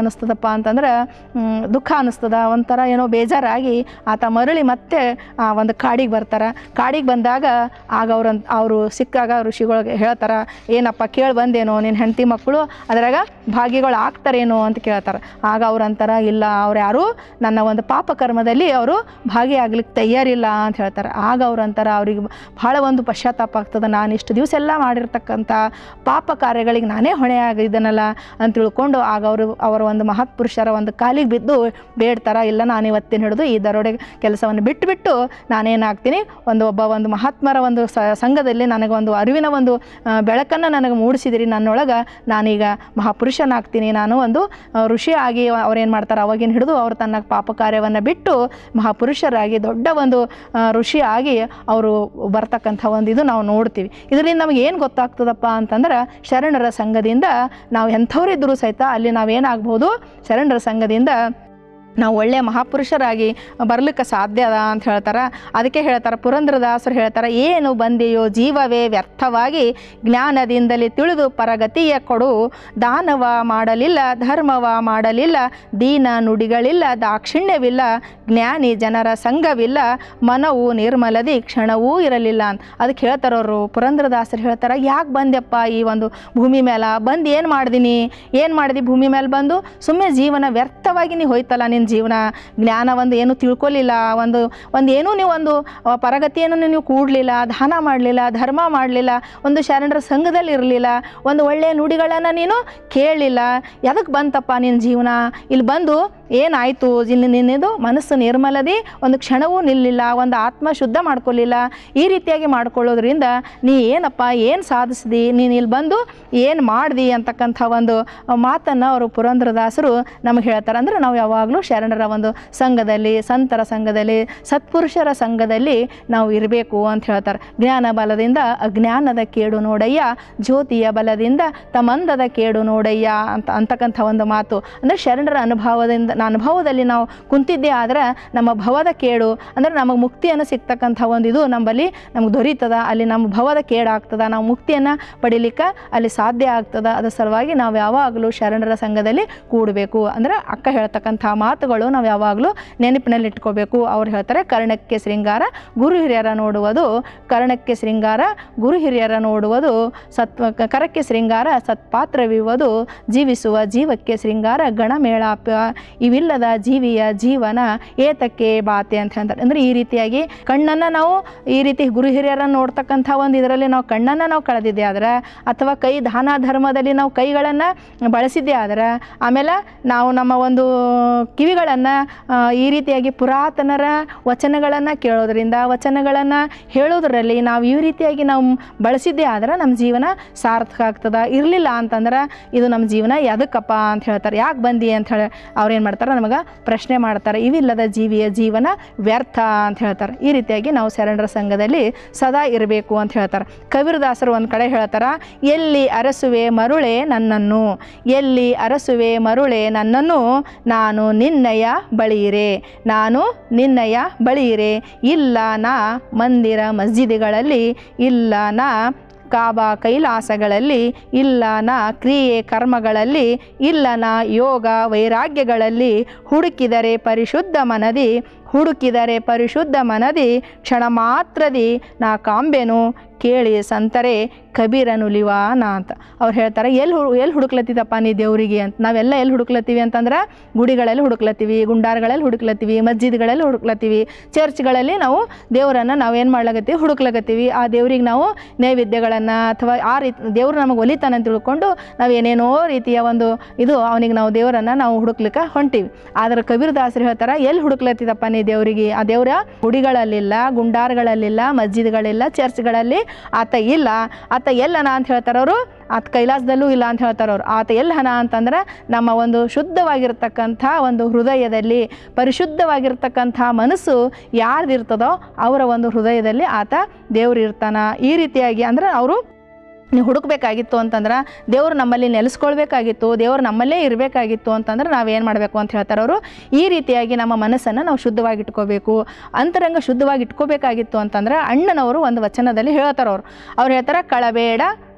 ಅನ್ನಿಸ್ತದಪ್ಪ ಅಂತಂದ್ರೆ ಮ್, ದುಃಖ ಅನ್ನಿಸ್ತದ ಒಂಥರ ಏನೋ ಬೇಜಾರಾಗಿ ಆತ ಮರಳಿ ಮತ್ತೆ ಆ ಒಂದು ಕಾಡಿಗೆ ಬರ್ತಾರೆ ಕಾಡಿಗೆ ಬಂದಾಗ ಆಗ ಅವ್ರಂತ ಅವರು ಸಿಕ್ಕಾಗ ಋಷಿಗಳಿಗೆ ಹೇಳ್ತಾರೆ ಏನಪ್ಪ ಕೇಳಿ ಬಂದೇನೋ ನಿನ್ನ ಹೆಂಡತಿ ಮಕ್ಕಳು ಅದ್ರಾಗ ಭಾಗಿಗಳು ಆಗ್ತಾರೇನೋ ಅಂತ ಕೇಳ್ತಾರೆ ಆಗ ಅವ್ರು ಅಂತಾರ ಇಲ್ಲ ಅವ್ರು ಯಾರೂ ನನ್ನ ಒಂದು ಪಾಪ ಕರ್ಮದಲ್ಲಿ ಅವರು ಭಾಗಿಯಾಗ್ಲಿಕ್ಕೆ ತಯಾರಿಲ್ಲ ಅಂತ ಹೇಳ್ತಾರೆ ಆಗ ಅವ್ರು ಅಂತಾರ ಅವ್ರಿಗೆ ಭಾಳ ಒಂದು ಪಶ್ಚಾತ್ತಾಪ ಆಗ್ತದೆ ನಾನು ಇಷ್ಟು ದಿವಸ ಎಲ್ಲ ಮಾಡಿರ್ತಕ್ಕಂಥ ಪಾಪ ಕಾರ್ಯಗಳಿಗೆ ನಾನೇ ಹೊಣೆ ಆಗಿದ್ದನಲ್ಲ ಅಂತ ತಿಳ್ಕೊಂಡು ಆಗ ಅವರು ಅವರ ಒಂದು ಮಹತ್ ಪುರುಷರ ಒಂದು ಕಾಲಿಗೆ ಬಿದ್ದು ಬೇಡ್ತಾರ ಇಲ್ಲ ನಾನು ಇವತ್ತಿನ ಹಿಡಿದು ಈ ದರೋಡೆ ಕೆಲಸವನ್ನು ಬಿಟ್ಟುಬಿಟ್ಟು ನಾನೇನಾಗ್ತೀನಿ ಒಂದು ಒಬ್ಬ ಒಂದು ಮಹಾತ್ಮರ ಒಂದು ಸ ಸಂಘದಲ್ಲಿ ನನಗೆ ಒಂದು ಅರಿವಿನ ಒಂದು ಬೆಳಕನ್ನು ನನಗೆ ಮೂಡಿಸಿದಿರಿ ನನ್ನೊಳಗೆ ನಾನೀಗ ಮಹಾಪುರುಷನಾಗ್ತೀನಿ ನಾನು ಒಂದು ಆ, ಋಷಿ ಆಗಿ ಅವ್ರೇನು ಮಾಡ್ತಾರೆ ಅವಾಗಿನ ಹಿಡಿದು ಅವರು ತನ್ನ ಪಾಪ ಕಾರ್ಯವನ್ನು ಬಿಟ್ಟು ಮಹಾಪುರುಷರಾಗಿ ದೊಡ್ಡ ಒಂದು ಆ, ಋಷಿ ಆಗಿ ಅವರು ಬರ್ತಕ್ಕಂಥ ಒಂದು ಇದು ನಾವು ನೋಡ್ತೀವಿ ಇದರಿಂದ ನಮಗೆ ಏನು ಗೊತ್ತಾಗ್ತದಪ್ಪ ಅಂತಂದ್ರೆ ಶರಣರ ಸಂಘದಿಂದ ನಾವು ಎಂಥವರಿದ್ದರೂ ಸಹಿತ ಅಲ್ಲಿ ನಾವೇನಾಗ್ಬೋದು ಶರಣರ ಸಂಘದಿಂದ ನಾವು ಒಳ್ಳೆಯ ಮಹಾಪುರುಷರಾಗಿ ಬರ್ಲಿಕ್ಕೆ ಸಾಧ್ಯ ಅದ ಅಂತ ಹೇಳ್ತಾರೆ ಅದಕ್ಕೆ ಹೇಳ್ತಾರೆ ಪುರಂದ್ರದಾಸರು ಹೇಳ್ತಾರೆ ಏನು ಬಂದೆಯೋ ಜೀವವೇ ವ್ಯರ್ಥವಾಗಿ ಜ್ಞಾನದಿಂದಲೇ ತಿಳಿದು ಪರಗತಿಯ ಕೊಡು ದಾನವ ಮಾಡಲಿಲ್ಲ ಧರ್ಮವ ಮಾಡಲಿಲ್ಲ ದೀನ ನುಡಿಗಳಿಲ್ಲ ದಾಕ್ಷಿಣ್ಯವಿಲ್ಲ ಜ್ಞಾನಿ ಜನರ ಸಂಘವಿಲ್ಲ ಮನವು ನಿರ್ಮಲದಿ ಕ್ಷಣವೂ ಇರಲಿಲ್ಲ ಅಂತ ಅದಕ್ಕೆ ಹೇಳ್ತಾರೆ ಅವರು ಪುರಂದ್ರದಾಸರು ಹೇಳ್ತಾರೆ ಯಾಕೆ ಬಂದ್ಯಪ್ಪ ಈ ಒಂದು ಭೂಮಿ ಮೇಲೆ ಬಂದು ಏನು ಮಾಡ್ದೀನಿ ಏನು ಮಾಡಿದಿ ಭೂಮಿ ಮೇಲೆ ಬಂದು ಸುಮ್ಮನೆ ಜೀವನ ವ್ಯರ್ಥವಾಗಿ ನೀ ಹೋಯ್ತಲ್ಲ ನಿನ್ನ ಜೀವನ ಜ್ಞಾನ ಒಂದು ಏನು ತಿಳ್ಕೊಲಿಲ್ಲ ಒಂದು ಒಂದು ಏನೂ ನೀವು ಒಂದು ಅಹ್, ಪರಗತಿಯನ್ನು ನೀವು ಕೂಡಲಿಲ್ಲ ದಾನ ಮಾಡಲಿಲ್ಲ ಧರ್ಮ ಮಾಡಲಿಲ್ಲ ಒಂದು ಶರಣರ ಸಂಘದಲ್ಲಿ ಇರಲಿಲ್ಲ ಒಂದು ಒಳ್ಳೆಯ ನುಡಿಗಳನ್ನು ನೀನು ಕೇಳಲಿಲ್ಲ ಎದಕ್ಕೆ ಬಂತಪ್ಪ ನಿನ್ನ ಜೀವನ ಇಲ್ಲಿ ಬಂದು ಏನಾಯಿತು ಇಲ್ಲಿ ನಿನ್ನದು ಮನಸ್ಸು ನಿರ್ಮಲದಿ ಒಂದು ಕ್ಷಣವೂ ನಿಲ್ಲಿಲ್ಲ ಒಂದು ಆತ್ಮ ಶುದ್ಧ ಮಾಡ್ಕೊಳ್ಳಿಲ್ಲ ಈ ರೀತಿಯಾಗಿ ಮಾಡ್ಕೊಳ್ಳೋದ್ರಿಂದ ನೀ ಏನಪ್ಪ ಏನು ಸಾಧಿಸಿದಿ ನೀನು ಇಲ್ಲಿ ಬಂದು ಏನು ಮಾಡ್ದಿ ಅಂತಕ್ಕಂಥ ಒಂದು ಮಾತನ್ನು ಅವರು ಪುರಂದ್ರದಾಸರು ನಮಗೆ ಹೇಳ್ತಾರೆ ಅಂದರೆ ನಾವು ಯಾವಾಗಲೂ ಶರಣರ ಒಂದು ಸಂಘದಲ್ಲಿ ಸಂತರ ಸಂಘದಲ್ಲಿ ಸತ್ಪುರುಷರ ಸಂಘದಲ್ಲಿ ನಾವು ಇರಬೇಕು ಅಂತ ಹೇಳ್ತಾರೆ ಜ್ಞಾನ ಬಲದಿಂದ ಅಜ್ಞಾನದ ಕೇಡು ನೋಡಯ್ಯ ಜ್ಯೋತಿಯ ಬಲದಿಂದ ತಮಂದದ ಕೇಡು ನೋಡಯ್ಯ ಅಂತ ಅಂತಕ್ಕಂಥ ಒಂದು ಮಾತು ಅಂದರೆ ಶರಣರ ಅನುಭವದಿಂದ ಅನುಭವದಲ್ಲಿ ನಾವು ಕುಂತಿದ್ದೇ ಆದರೆ ನಮ್ಮ ಭವದ ಕೇಡು ಅಂದರೆ ನಮಗೆ ಮುಕ್ತಿಯನ್ನು ಸಿಗ್ತಕ್ಕಂಥ ಒಂದು ಇದು ನಮ್ಮಲ್ಲಿ ನಮ್ಗೆ ದೊರೀತದ ಅಲ್ಲಿ ನಮ್ಮ ಭವದ ಕೇಡಾಗ್ತದ ನಾವು ಮುಕ್ತಿಯನ್ನು ಪಡಿಲಿಕ್ಕೆ ಅಲ್ಲಿ ಸಾಧ್ಯ ಆಗ್ತದ ಅದರ ಸಲುವಾಗಿ ನಾವು ಯಾವಾಗಲೂ ಶರಣರ ಸಂಘದಲ್ಲಿ ಕೂಡಬೇಕು ಅಂದರೆ ಅಕ್ಕ ಹೇಳ್ತಕ್ಕಂಥ ಮಾತುಗಳು ನಾವು ಯಾವಾಗಲೂ ನೆನಪಿನಲ್ಲಿ ಇಟ್ಕೋಬೇಕು ಅವ್ರು ಹೇಳ್ತಾರೆ ಕರ್ಣಕ್ಕೆ ಶೃಂಗಾರ ಗುರು ಹಿರಿಯರ ನೋಡುವುದು ಕರ್ಣಕ್ಕೆ ಶೃಂಗಾರ ಗುರು ಹಿರಿಯರ ನೋಡುವುದು ಸತ್ವ ಕ- ಕರಕ್ಕೆ ಶೃಂಗಾರ ಸತ್ಪಾತ್ರವಿರುವುದು ಜೀವಿಸುವ ಜೀವಕ್ಕೆ ಶೃಂಗಾರ ಗಣಮೇಳಾಪ ಇವಿಲ್ಲದ ಜೀವಿಯ ಜೀವನ ಏತಕ್ಕೆ ಬಾತೆ ಅಂತ ಹೇಳ್ತಾರೆ ಅಂದರೆ ಈ ರೀತಿಯಾಗಿ ಕಣ್ಣನ್ನು ನಾವು ಈ ರೀತಿ ಗುರು ಹಿರಿಯರನ್ನು ನೋಡ್ತಕ್ಕಂಥ ಒಂದು ಇದರಲ್ಲಿ ನಾವು ಕಣ್ಣನ್ನು ನಾವು ಕಳೆದಿದ್ದೆ ಆದ್ರೆ ಅಥವಾ ಕೈ ದಾನ ಧರ್ಮದಲ್ಲಿ ನಾವು ಕೈಗಳನ್ನು ಬಳಸಿದ್ದೇ ಆದ್ರೆ ಆಮೇಲೆ ನಾವು ನಮ್ಮ ಒಂದು ಕಿವಿಗಳನ್ನು ಈ ರೀತಿಯಾಗಿ ಪುರಾತನರ ವಚನಗಳನ್ನು ಕೇಳೋದ್ರಿಂದ ವಚನಗಳನ್ನು ಹೇಳೋದ್ರಲ್ಲಿ ನಾವು ಈ ರೀತಿಯಾಗಿ ನಾವು ಬಳಸಿದ್ದೇ ಆದ್ರೆ ನಮ್ಮ ಜೀವನ ಸಾರ್ಥಕ ಆಗ್ತದ ಇರಲಿಲ್ಲ ಅಂತಂದ್ರೆ ಇದು ನಮ್ಮ ಜೀವನ ಎದಕ್ಕಪ್ಪ ಅಂತ ಹೇಳ್ತಾರೆ ಯಾಕೆ ಬಂದಿ ಅಂತ ಹೇಳಿ ಅವ್ರೇನು ಮಾಡ್ತಾರೆ ನಮಗೆ ಪ್ರಶ್ನೆ ಮಾಡ್ತಾರೆ ಇವಿಲ್ಲದ ಜೀವಿಯ ಜೀವನ ವ್ಯರ್ಥ ಅಂತ ಹೇಳ್ತಾರೆ ಈ ರೀತಿಯಾಗಿ ನಾವು ಶರಣರ ಸಂಘದಲ್ಲಿ ಸದಾ ಇರಬೇಕು ಅಂತ ಹೇಳ್ತಾರೆ ಕಬೀರದಾಸರು ಒಂದು ಕಡೆ ಹೇಳ್ತಾರೆ ಎಲ್ಲಿ ಅರಸುವೆ ಮರುಳೆ ನನ್ನನ್ನು ಎಲ್ಲಿ ಅರಸುವೆ ಮರುಳೆ ನನ್ನನ್ನು ನಾನು ನಿನ್ನಯ ಬಳಿಯಿರೆ ನಾನು ನಿನ್ನಯ ಬಳಿಯಿರೆ ಇಲ್ಲ ನಾ ಮಂದಿರ ಮಸ್ಜಿದಿಗಳಲ್ಲಿ ಇಲ್ಲ ನಾ ಕಾಬಾ ಕೈಲಾಸಗಳಲ್ಲಿ ಇಲ್ಲ ನಾ ಕ್ರಿಯೆ ಕರ್ಮಗಳಲ್ಲಿ ಇಲ್ಲ ನಾ ಯೋಗ ವೈರಾಗ್ಯಗಳಲ್ಲಿ ಹುಡುಕಿದರೆ ಪರಿಶುದ್ಧ ಮನದಿ ಹುಡುಕಿದರೆ ಪರಿಶುದ್ಧ ಮನದಿ ಕ್ಷಣ ಮಾತ್ರದಿ ನಾ ಕಾಂಬೆನು ಕೇಳಿ ಸಂತರೆ ಕಬೀರನುಲಿವಾನ ಅಂತ ಅವ್ರು ಹೇಳ್ತಾರೆ ಎಲ್ಲಿ ಹು ಎಲ್ಲಿ ಹುಡುಕ್ಲತ್ತಿದಪ್ಪ ನೀ ದೇವರಿಗೆ ಅಂತ ನಾವೆಲ್ಲ ಎಲ್ಲಿ ಹುಡುಕ್ಲತ್ತೀವಿ ಅಂತಂದ್ರೆ ಗುಡಿಗಳಲ್ಲಿ ಹುಡುಕ್ಲತ್ತೀವಿ ಗುಂಡಾರಗಳಲ್ಲಿ ಹುಡುಕ್ಲತ್ತೀವಿ ಮಸ್ಜಿದ್ಗಳಲ್ಲಿ ಹುಡುಕ್ಲತ್ತೀವಿ ಚರ್ಚ್ಗಳಲ್ಲಿ ನಾವು ದೇವರನ್ನು ನಾವೇನು ಮಾಡ್ಲಾಗತ್ತೀವಿ ಹುಡುಕ್ಲಾಗತ್ತೀವಿ ಆ ದೇವ್ರಿಗೆ ನಾವು ನೈವೇದ್ಯಗಳನ್ನು ಅಥವಾ ಆ ರೀತಿ ದೇವ್ರು ನಮಗೆ ಒಲಿತಾನೆ ಅಂತ ತಿಳ್ಕೊಂಡು ನಾವು ಏನೇನೋ ರೀತಿಯ ಒಂದು ಇದು ಅವನಿಗೆ ನಾವು ದೇವರನ್ನು ನಾವು ಹುಡುಕ್ಲಿಕ್ಕೆ ಹೊಂಟೀವಿ ಆದ್ರೆ ಕಬೀರದಾಸರು ಹೇಳ್ತಾರೆ ಎಲ್ಲಿ ಹುಡುಕ್ಲತ್ತಿದಪ್ಪ ನೀ ದೇವರಿಗೆ ಆ ದೇವರ ಗುಡಿಗಳಲ್ಲಿಲ್ಲ ಗುಂಡಾರಗಳಲ್ಲಿಲ್ಲ ಮಸ್ಜಿದ್ಗಳಿಲ್ಲ ಚರ್ಚ್ಗಳಲ್ಲಿ ಆತ ಇಲ್ಲ ಆತ ಎಲ್ಲನ ಅಂತ ಹೇಳ್ತಾರೆ ಅವರು ಆತ ಕೈಲಾಸದಲ್ಲೂ ಇಲ್ಲ ಅಂತ ಹೇಳ್ತಾರೆ ಅವ್ರು ಆತ ಎಲ್ಲನ ಅಂತಂದ್ರೆ ನಮ್ಮ ಒಂದು ಶುದ್ಧವಾಗಿರ್ತಕ್ಕಂಥ ಒಂದು ಹೃದಯದಲ್ಲಿ ಪರಿಶುದ್ಧವಾಗಿರ್ತಕ್ಕಂಥ ಮನಸ್ಸು ಯಾರ್ದಿರ್ತದೋ ಅವರ ಒಂದು ಹೃದಯದಲ್ಲಿ ಆತ ದೇವ್ರು ಇರ್ತಾನ ಈ ರೀತಿಯಾಗಿ ಅಂದ್ರೆ ಅವರು ನೀವು ಹುಡುಕ್ಬೇಕಾಗಿತ್ತು ಅಂತಂದ್ರೆ ದೇವ್ರು ನಮ್ಮಲ್ಲಿ ನೆಲೆಸ್ಕೊಳ್ಬೇಕಾಗಿತ್ತು ದೇವ್ರು ನಮ್ಮಲ್ಲೇ ಇರಬೇಕಾಗಿತ್ತು ಅಂತಂದ್ರೆ ನಾವೇನು ಮಾಡಬೇಕು ಅಂತ ಹೇಳ್ತಾರೆ ಅವರು ಈ ರೀತಿಯಾಗಿ ನಮ್ಮ ಮನಸ್ಸನ್ನು ನಾವು ಶುದ್ಧವಾಗಿ ಇಟ್ಕೋಬೇಕು ಅಂತರಂಗ ಶುದ್ಧವಾಗಿ ಇಟ್ಕೋಬೇಕಾಗಿತ್ತು ಅಂತಂದ್ರೆ ಅಣ್ಣನವರು ಒಂದು ವಚನದಲ್ಲಿ ಹೇಳ್ತಾರೆ ಅವರು ಅವ್ರು ಹೇಳ್ತಾರೆ ಕಳಬೇಡ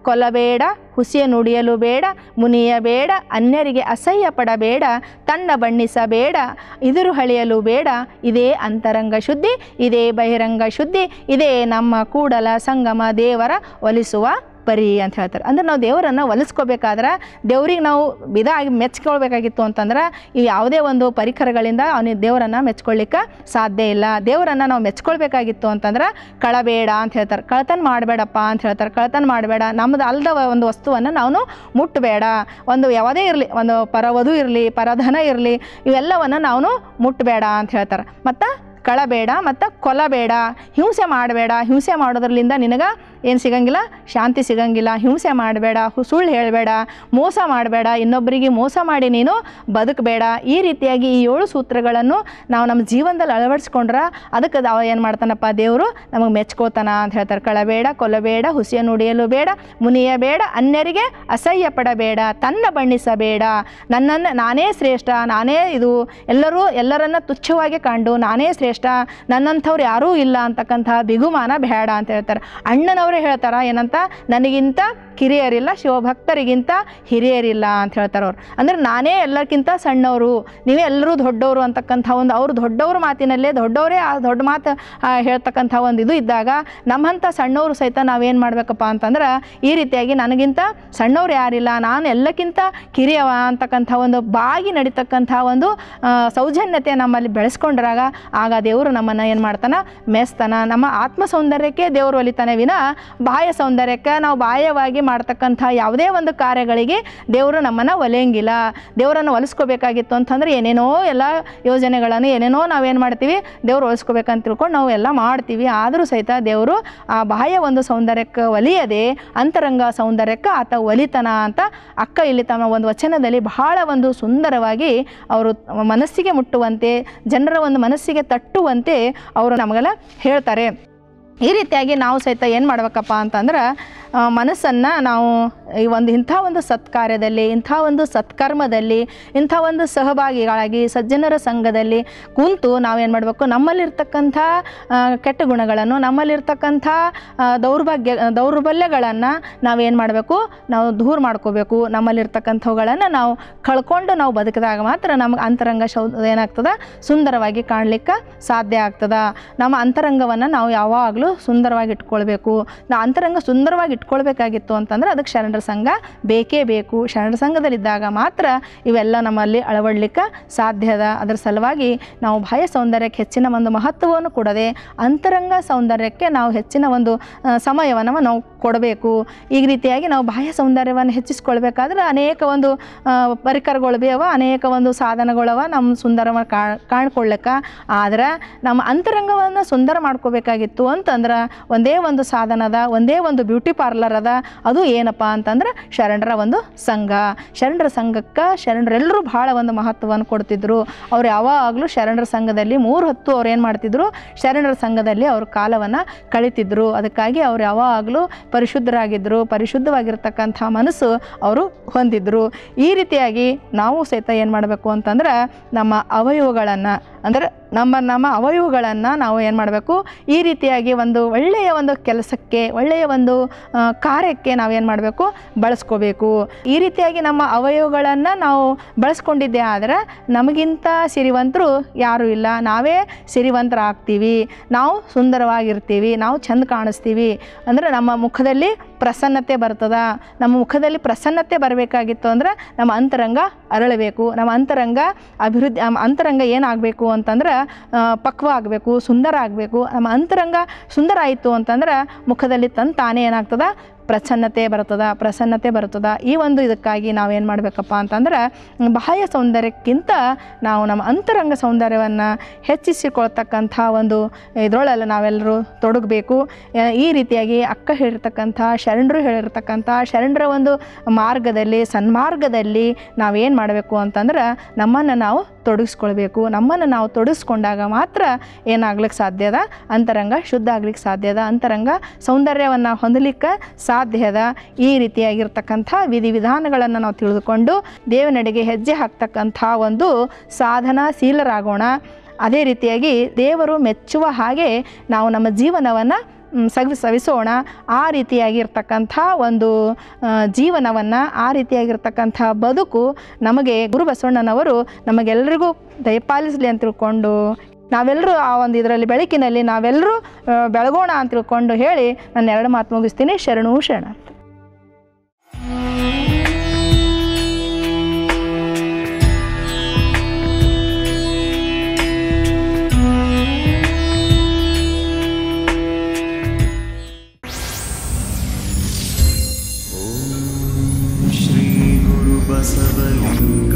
ಕೊಲ್ಲಬೇಡ ಹುಸಿಯ ನುಡಿಯಲು ಬೇಡ ಮುನಿಯ ಬೇಡ ಅನ್ಯರಿಗೆ ಅಸಹ್ಯ ಪಡಬೇಡ ತನ್ನ ಬಣ್ಣಿಸಬೇಡ ಇದುರು ಹಳೆಯಲು ಬೇಡ ಇದೇ ಅಂತರಂಗ ಶುದ್ಧಿ ಇದೇ ಬಹಿರಂಗ ಶುದ್ಧಿ ಇದೇ ನಮ್ಮ ಕೂಡಲ ಸಂಗಮ ದೇವರ ಒಲಿಸುವ ಪರಿ ಅಂತ ಹೇಳ್ತಾರೆ ಅಂದ್ರೆ ನಾವು ದೇವರನ್ನು ಒಲಿಸ್ಕೋಬೇಕಾದ್ರೆ ದೇವ್ರಿಗೆ ನಾವು ಇದಾಗಿ ಮೆಚ್ಕೊಳ್ಬೇಕಾಗಿತ್ತು ಅಂತಂದ್ರೆ ಈ ಯಾವುದೇ ಒಂದು ಪರಿಕರಗಳಿಂದ ಅವನಿಗೆ ದೇವರನ್ನು ಮೆಚ್ಕೊಳ್ಳಿಕ್ಕೆ ಸಾಧ್ಯ ಇಲ್ಲ ದೇವರನ್ನು ನಾವು ಮೆಚ್ಕೊಳ್ಬೇಕಾಗಿತ್ತು ಅಂತಂದ್ರೆ ಕಳಬೇಡ ಅಂತ ಹೇಳ್ತಾರೆ ಕಳ್ತನ ಮಾಡಬೇಡಪ್ಪ ಅಂತ ಹೇಳ್ತಾರೆ ಕಳ್ತನ ಮಾಡಬೇಡ ನಮ್ಮದು ಅಲ್ದ ಒಂದು ವಸ್ತುವನ್ನು ನಾವು ಮುಟ್ಟಬೇಡ ಒಂದು ಯಾವುದೇ ಇರಲಿ ಒಂದು ಪರವಧು ಇರಲಿ ಪರಧನ ಇರಲಿ ಇವೆಲ್ಲವನ್ನು ನಾವು ಮುಟ್ಟಬೇಡ ಅಂತ ಹೇಳ್ತಾರೆ ಮತ್ತು ಕಳಬೇಡ ಮತ್ತು ಕೊಲ್ಲಬೇಡ ಹಿಂಸೆ ಮಾಡಬೇಡ ಹಿಂಸೆ ಮಾಡೋದ್ರಲ್ಲಿಂದ ನಿನಗೆ ಏನು ಸಿಗಂಗಿಲ್ಲ ಶಾಂತಿ ಸಿಗಂಗಿಲ್ಲ ಹಿಂಸೆ ಮಾಡಬೇಡ ಸುಳ್ಳು ಹೇಳಬೇಡ ಮೋಸ ಮಾಡಬೇಡ ಇನ್ನೊಬ್ಬರಿಗೆ ಮೋಸ ಮಾಡಿ ನೀನು ಬದುಕಬೇಡ ಈ ರೀತಿಯಾಗಿ ಈ ಏಳು ಸೂತ್ರಗಳನ್ನು ನಾವು ನಮ್ಮ ಜೀವನದಲ್ಲಿ ಅಳವಡಿಸ್ಕೊಂಡ್ರೆ ಅದಕ್ಕೆ ಅವ ಏನು ಮಾಡ್ತಾನಪ್ಪ ದೇವರು ನಮಗೆ ಮೆಚ್ಕೋತಾನ ಅಂತ ಹೇಳ್ತಾರೆ ಕಳಬೇಡ ಕೊಲ್ಲಬೇಡ ಹುಸಿಯ ನುಡಿಯಲು ಬೇಡ ಮುನಿಯ ಬೇಡ ಅನ್ಯರಿಗೆ ಅಸಹ್ಯ ಪಡಬೇಡ ತನ್ನ ಬಣ್ಣಿಸಬೇಡ ನನ್ನನ್ನು ನಾನೇ ಶ್ರೇಷ್ಠ ನಾನೇ ಇದು ಎಲ್ಲರೂ ಎಲ್ಲರನ್ನ ತುಚ್ಛವಾಗಿ ಕಂಡು ನಾನೇ ಶ್ರೇಷ್ಠ ನನ್ನಂಥವ್ರು ಯಾರೂ ಇಲ್ಲ ಅಂತಕ್ಕಂಥ ಬಿಗುಮಾನ ಬೇಡ ಅಂತ ಹೇಳ್ತಾರೆ ಅಣ್ಣನವರೇ ಹೇಳ್ತಾರ ಏನಂತ ನನಗಿಂತ ಕಿರಿಯರಿಲ್ಲ ಶಿವಭಕ್ತರಿಗಿಂತ ಹಿರಿಯರಿಲ್ಲ ಅಂತ ಹೇಳ್ತಾರೆ ಅವ್ರು ಅಂದ್ರೆ ನಾನೇ ಎಲ್ಲಕ್ಕಿಂತ ಸಣ್ಣವರು ನೀವೇ ಎಲ್ಲರೂ ದೊಡ್ಡವರು ಅಂತಕ್ಕಂಥ ಒಂದು ಅವ್ರು ದೊಡ್ಡವ್ರ ಮಾತಿನಲ್ಲೇ ದೊಡ್ಡವರೇ ಆ ದೊಡ್ಡ ಮಾತು ಆ, ಹೇಳ್ತಕ್ಕಂಥ ಒಂದು ಇದು ಇದ್ದಾಗ ನಮ್ಮಂಥ ಸಣ್ಣವರು ಸಹಿತ ನಾವೇನು ಮಾಡಬೇಕಪ್ಪ ಅಂತಂದ್ರೆ ಈ ರೀತಿಯಾಗಿ ನನಗಿಂತ ಸಣ್ಣವ್ರು ಯಾರಿಲ್ಲ ನಾನು ಎಲ್ಲಕ್ಕಿಂತ ಕಿರಿಯವ ಅಂತಕ್ಕಂಥ ಒಂದು ಬಾಗಿ ನಡೀತಕ್ಕಂಥ ಒಂದು ಆ, ಸೌಜನ್ಯತೆ ನಮ್ಮಲ್ಲಿ ಬೆಳೆಸ್ಕೊಂಡ್ರಾಗ ಆಗ ದೇವರು ನಮ್ಮನ್ನು ಏನು ಮಾಡ್ತಾನೆ ಮೆಸ್ತಾನ ನಮ್ಮ ಆತ್ಮ ಸೌಂದರ್ಯಕ್ಕೆ ದೇವರು ಒಲಿತಾನೆ ವಿನ ಬಾಹ್ಯ ಸೌಂದರ್ಯಕ್ಕೆ ನಾವು ಬಾಹ್ಯವಾಗಿ ಮಾಡ್ತಕ್ಕಂಥ ಯಾವುದೇ ಒಂದು ಕಾರ್ಯಗಳಿಗೆ ದೇವರು ನಮ್ಮನ್ನು ಒಲೆಯಂಗಿಲ್ಲ ದೇವರನ್ನು ಒಲಿಸ್ಕೋಬೇಕಾಗಿತ್ತು ಅಂತಂದ್ರೆ ಏನೇನೋ ಎಲ್ಲ ಯೋಜನೆಗಳನ್ನು ಏನೇನೋ ನಾವೇನು ಮಾಡ್ತೀವಿ ದೇವ್ರು ಒಲಿಸ್ಕೋಬೇಕಂತ ತಿಳ್ಕೊಂಡು ನಾವು ಎಲ್ಲ ಮಾಡ್ತೀವಿ ಆದರೂ ಸಹಿತ ದೇವರು ಆ ಬಾಹ್ಯ ಒಂದು ಸೌಂದರ್ಯಕ್ಕೆ ಒಲಿಯದೆ ಅಂತರಂಗ ಸೌಂದರ್ಯಕ್ಕೆ ಆತ ಒಲಿತನ ಅಂತ ಅಕ್ಕ ಇಲ್ಲಿ ತಮ್ಮ ಒಂದು ವಚನದಲ್ಲಿ ಬಹಳ ಒಂದು ಸುಂದರವಾಗಿ ಅವರು ಮನಸ್ಸಿಗೆ ಮುಟ್ಟುವಂತೆ ಜನರ ಒಂದು ಮನಸ್ಸಿಗೆ ತಟ್ಟುವಂತೆ ಅವರು ನಮಗೆಲ್ಲ ಹೇಳ್ತಾರೆ ಈ ರೀತಿಯಾಗಿ ನಾವು ಸಹಿತ ಏನು ಮಾಡ್ಬೇಕಪ್ಪ ಅಂತಂದ್ರೆ ಮನಸ್ಸನ್ನು ನಾವು ಈ ಒಂದು ಇಂಥ ಒಂದು ಸತ್ಕಾರ್ಯದಲ್ಲಿ ಇಂಥ ಒಂದು ಸತ್ಕರ್ಮದಲ್ಲಿ ಇಂಥ ಒಂದು ಸಹಭಾಗಿಗಳಾಗಿ ಸಜ್ಜನರ ಸಂಘದಲ್ಲಿ ಕುಂತು ನಾವೇನು ಮಾಡಬೇಕು ನಮ್ಮಲ್ಲಿರ್ತಕ್ಕಂಥ ಆ, ಕೆಟ್ಟ ಗುಣಗಳನ್ನು ನಮ್ಮಲ್ಲಿರ್ತಕ್ಕಂಥ ಆ, ದೌರ್ಭಾಗ್ಯ ದೌರ್ಬಲ್ಯಗಳನ್ನು ನಾವೇನು ಮಾಡಬೇಕು ನಾವು ದೂರ ಮಾಡ್ಕೋಬೇಕು ನಮ್ಮಲ್ಲಿರ್ತಕ್ಕಂಥವುಗಳನ್ನು ನಾವು ಕಳ್ಕೊಂಡು ನಾವು ಬದುಕಿದಾಗ ಮಾತ್ರ ನಮ್ಗೆ ಅಂತರಂಗ ಶೌ ಏನಾಗ್ತದೆ ಸುಂದರವಾಗಿ ಕಾಣಲಿಕ್ಕೆ ಸಾಧ್ಯ ಆಗ್ತದೆ ನಮ್ಮ ಅಂತರಂಗವನ್ನು ನಾವು ಯಾವಾಗಲೂ ಸುಂದರವಾಗಿ ಇಟ್ಕೊಳ್ಬೇಕು ನಾ ಅಂತರಂಗ ಸುಂದರವಾಗಿ ಇಟ್ಕೊಳ್ಬೇಕಾಗಿತ್ತು ಅಂತಂದ್ರೆ ಅದಕ್ಕೆ ಶರಣರ ಸಂಘ ಬೇಕೇ ಬೇಕು ಶರಣರ ಸಂಘದಲ್ಲಿದ್ದಾಗ ಮಾತ್ರ ಇವೆಲ್ಲ ನಮ್ಮಲ್ಲಿ ಅಳವಡ್ಲಿಕ್ಕೆ ಸಾಧ್ಯ ಅದ ಅದರ ಸಲುವಾಗಿ ನಾವು ಬಾಹ್ಯ ಸೌಂದರ್ಯಕ್ಕೆ ಹೆಚ್ಚಿನ ಒಂದು ಮಹತ್ವವನ್ನು ಕೊಡದೆ ಅಂತರಂಗ ಸೌಂದರ್ಯಕ್ಕೆ ನಾವು ಹೆಚ್ಚಿನ ಒಂದು ಆ, ಸಮಯವನ್ನು ನಾವು ಕೊಡಬೇಕು ಈ ರೀತಿಯಾಗಿ ನಾವು ಬಾಹ್ಯ ಸೌಂದರ್ಯವನ್ನು ಹೆಚ್ಚಿಸ್ಕೊಳ್ಬೇಕಾದ್ರೆ ಅನೇಕ ಒಂದು ಆ, ಪರಿಕರಗಳು ಬೇವ ಅನೇಕ ಒಂದು ಸಾಧನಗಳವ ನಮ್ಮ ಸುಂದರವಾಗಿ ಕಾ ಕಾಣ್ಕೊಳ್ಳಿಕ್ಕೆ ಆದ್ರೆ ನಮ್ಮ ಅಂತರಂಗವನ್ನು ಸುಂದರ ಮಾಡ್ಕೋಬೇಕಾಗಿತ್ತು ಅಂತಂದ್ರೆ ಒಂದೇ ಒಂದು ಸಾಧನದ ಒಂದೇ ಒಂದು ಬ್ಯೂಟಿ ಪಾರ್ಲರ್ ಅದ ಅದು ಏನಪ್ಪ ಅಂತಂದ್ರೆ ಶರಣರ ಒಂದು ಸಂಘ ಶರಣರ ಸಂಘಕ್ಕೆ ಶರಣರೆಲ್ಲರೂ ಭಾಳ ಒಂದು ಮಹತ್ವವನ್ನು ಕೊಡ್ತಿದ್ರು ಅವ್ರು ಯಾವಾಗಲೂ ಶರಣರ ಸಂಘದಲ್ಲಿ ಮೂರು ಹೊತ್ತು ಅವ್ರು ಏನು ಮಾಡ್ತಿದ್ರು ಶರಣರ ಸಂಘದಲ್ಲಿ ಅವ್ರ ಕಾಲವನ್ನು ಕಳಿತಿದ್ರು ಅದಕ್ಕಾಗಿ ಅವ್ರು ಯಾವಾಗಲೂ ಪರಿಶುದ್ಧರಾಗಿದ್ದರು ಪರಿಶುದ್ಧವಾಗಿರ್ತಕ್ಕಂಥ ಮನಸ್ಸು ಅವರು ಹೊಂದಿದ್ರು ಈ ರೀತಿಯಾಗಿ ನಾವು ಸಹಿತ ಏನು ಮಾಡಬೇಕು ಅಂತಂದ್ರೆ ನಮ್ಮ ಅವಯವಗಳನ್ನು ಅಂದರೆ ನಮ್ಮ ನಮ್ಮ ಅವಯವಗಳನ್ನು ನಾವು ಏನು ಮಾಡಬೇಕು ಈ ರೀತಿಯಾಗಿ ಒಂದು ಒಳ್ಳೆಯ ಒಂದು ಕೆಲಸಕ್ಕೆ ಒಳ್ಳೆಯ ಒಂದು ಆ, ಕಾರ್ಯಕ್ಕೆ ನಾವೇನು ಮಾಡಬೇಕು ಬಳಸ್ಕೋಬೇಕು ಈ ರೀತಿಯಾಗಿ ನಮ್ಮ ಅವಯವಗಳನ್ನು ನಾವು ಬಳಸ್ಕೊಂಡಿದ್ದೆ ಆದರೆ ನಮಗಿಂತ ಸಿರಿವಂತರು ಯಾರೂ ಇಲ್ಲ ನಾವೇ ಸಿರಿವಂತರಾಗ್ತೀವಿ ನಾವು ಸುಂದರವಾಗಿರ್ತೀವಿ ನಾವು ಚಂದ ಕಾಣಿಸ್ತೀವಿ ಅಂದರೆ ನಮ್ಮ ಮುಖದಲ್ಲಿ ಪ್ರಸನ್ನತೆ ಬರ್ತದ ನಮ್ಮ ಮುಖದಲ್ಲಿ ಪ್ರಸನ್ನತೆ ಬರಬೇಕಾಗಿತ್ತು ಅಂದ್ರೆ ನಮ್ಮ ಅಂತರಂಗ ಅರಳಬೇಕು ನಮ್ಮ ಅಂತರಂಗ ಅಭಿವೃದ್ಧಿ ನಮ್ಮ ಅಂತರಂಗ ಏನಾಗಬೇಕು ಅಂತಂದ್ರೆ ಆ, ಪಕ್ವ ಆಗಬೇಕು ಸುಂದರ ಆಗಬೇಕು ನಮ್ಮ ಅಂತರಂಗ ಸುಂದರ ಆಯಿತು ಅಂತಂದ್ರೆ ಮುಖದಲ್ಲಿ ತನ್ ತಾನೇ ಏನಾಗ್ತದ ಪ್ರಸನ್ನತೆ ಬರ್ತದ ಪ್ರಸನ್ನತೆ ಬರ್ತದ ಈ ಒಂದು ಇದಕ್ಕಾಗಿ ನಾವೇನು ಮಾಡಬೇಕಪ್ಪ ಅಂತಂದ್ರೆ ಬಾಹ್ಯ ಸೌಂದರ್ಯಕ್ಕಿಂತ ನಾವು ನಮ್ಮ ಅಂತರಂಗ ಸೌಂದರ್ಯವನ್ನು ಹೆಚ್ಚಿಸಿಕೊಳ್ತಕ್ಕಂಥ ಒಂದು ಇದರೊಳಲ್ಲ ನಾವೆಲ್ಲರೂ ತೊಡಗಬೇಕು ಆ, ಈ ರೀತಿಯಾಗಿ ಅಕ್ಕ ಹೇಳಿರ್ತಕ್ಕಂಥ ಶರಣರು ಹೇಳಿರ್ತಕ್ಕಂಥ ಶರಣರ ಒಂದು ಮಾರ್ಗದಲ್ಲಿ ಸನ್ಮಾರ್ಗದಲ್ಲಿ ನಾವೇನು ಮಾಡಬೇಕು ಅಂತಂದ್ರೆ ನಮ್ಮನ್ನು ನಾವು ತೊಡಗಿಸ್ಕೊಳ್ಬೇಕು ನಮ್ಮನ್ನು ನಾವು ತೊಡಗಿಸ್ಕೊಂಡಾಗ ಮಾತ್ರ ಏನಾಗ್ಲಿಕ್ಕೆ ಸಾಧ್ಯ ಅದ ಅಂತರಂಗ ಶುದ್ಧ ಆಗ್ಲಿಕ್ಕೆ ಸಾಧ್ಯ ಅದ ಅಂತರಂಗ ಸೌಂದರ್ಯವನ್ನು ಹೊಂದಲಿಕ್ಕೆ ಸಾಧ್ಯ ಅದ ಈ ರೀತಿಯಾಗಿರ್ತಕ್ಕಂಥ ವಿಧಿವಿಧಾನಗಳನ್ನು ನಾವು ತಿಳಿದುಕೊಂಡು ದೇವನಡೆಗೆ ಹೆಜ್ಜೆ ಹಾಕ್ತಕ್ಕಂಥ ಒಂದು ಸಾಧನಾಶೀಲರಾಗೋಣ ಅದೇ ರೀತಿಯಾಗಿ ದೇವರು ಮೆಚ್ಚುವ ಹಾಗೆ ನಾವು ನಮ್ಮ ಜೀವನವನ್ನು ಮ್, ಸವಿ ಸವಿಸೋಣ ಆ ರೀತಿಯಾಗಿರ್ತಕ್ಕಂಥ ಒಂದು ಜೀವನವನ್ನು ಆ ರೀತಿಯಾಗಿರ್ತಕ್ಕಂಥ ಬದುಕು ನಮಗೆ ಗುರು ಬಸವಣ್ಣನವರು ನಮಗೆಲ್ಲರಿಗೂ ದಯಪಾಲಿಸಲಿ ಅಂತ ತಿಳ್ಕೊಂಡು ನಾವೆಲ್ಲರೂ ಆ ಒಂದು ಇದರಲ್ಲಿ ಬೆಳಕಿನಲ್ಲಿ ನಾವೆಲ್ಲರೂ ಆ, ಬೆಳಗೋಣ ಅಂತ ತಿಳ್ಕೊಂಡು ಹೇಳಿ ನಾನು ಎರಡು ಮಾತು ಮುಗಿಸ್ತೀನಿ ಶರಣು ಶರಣ श्रीगुरुबसवलिङ्ग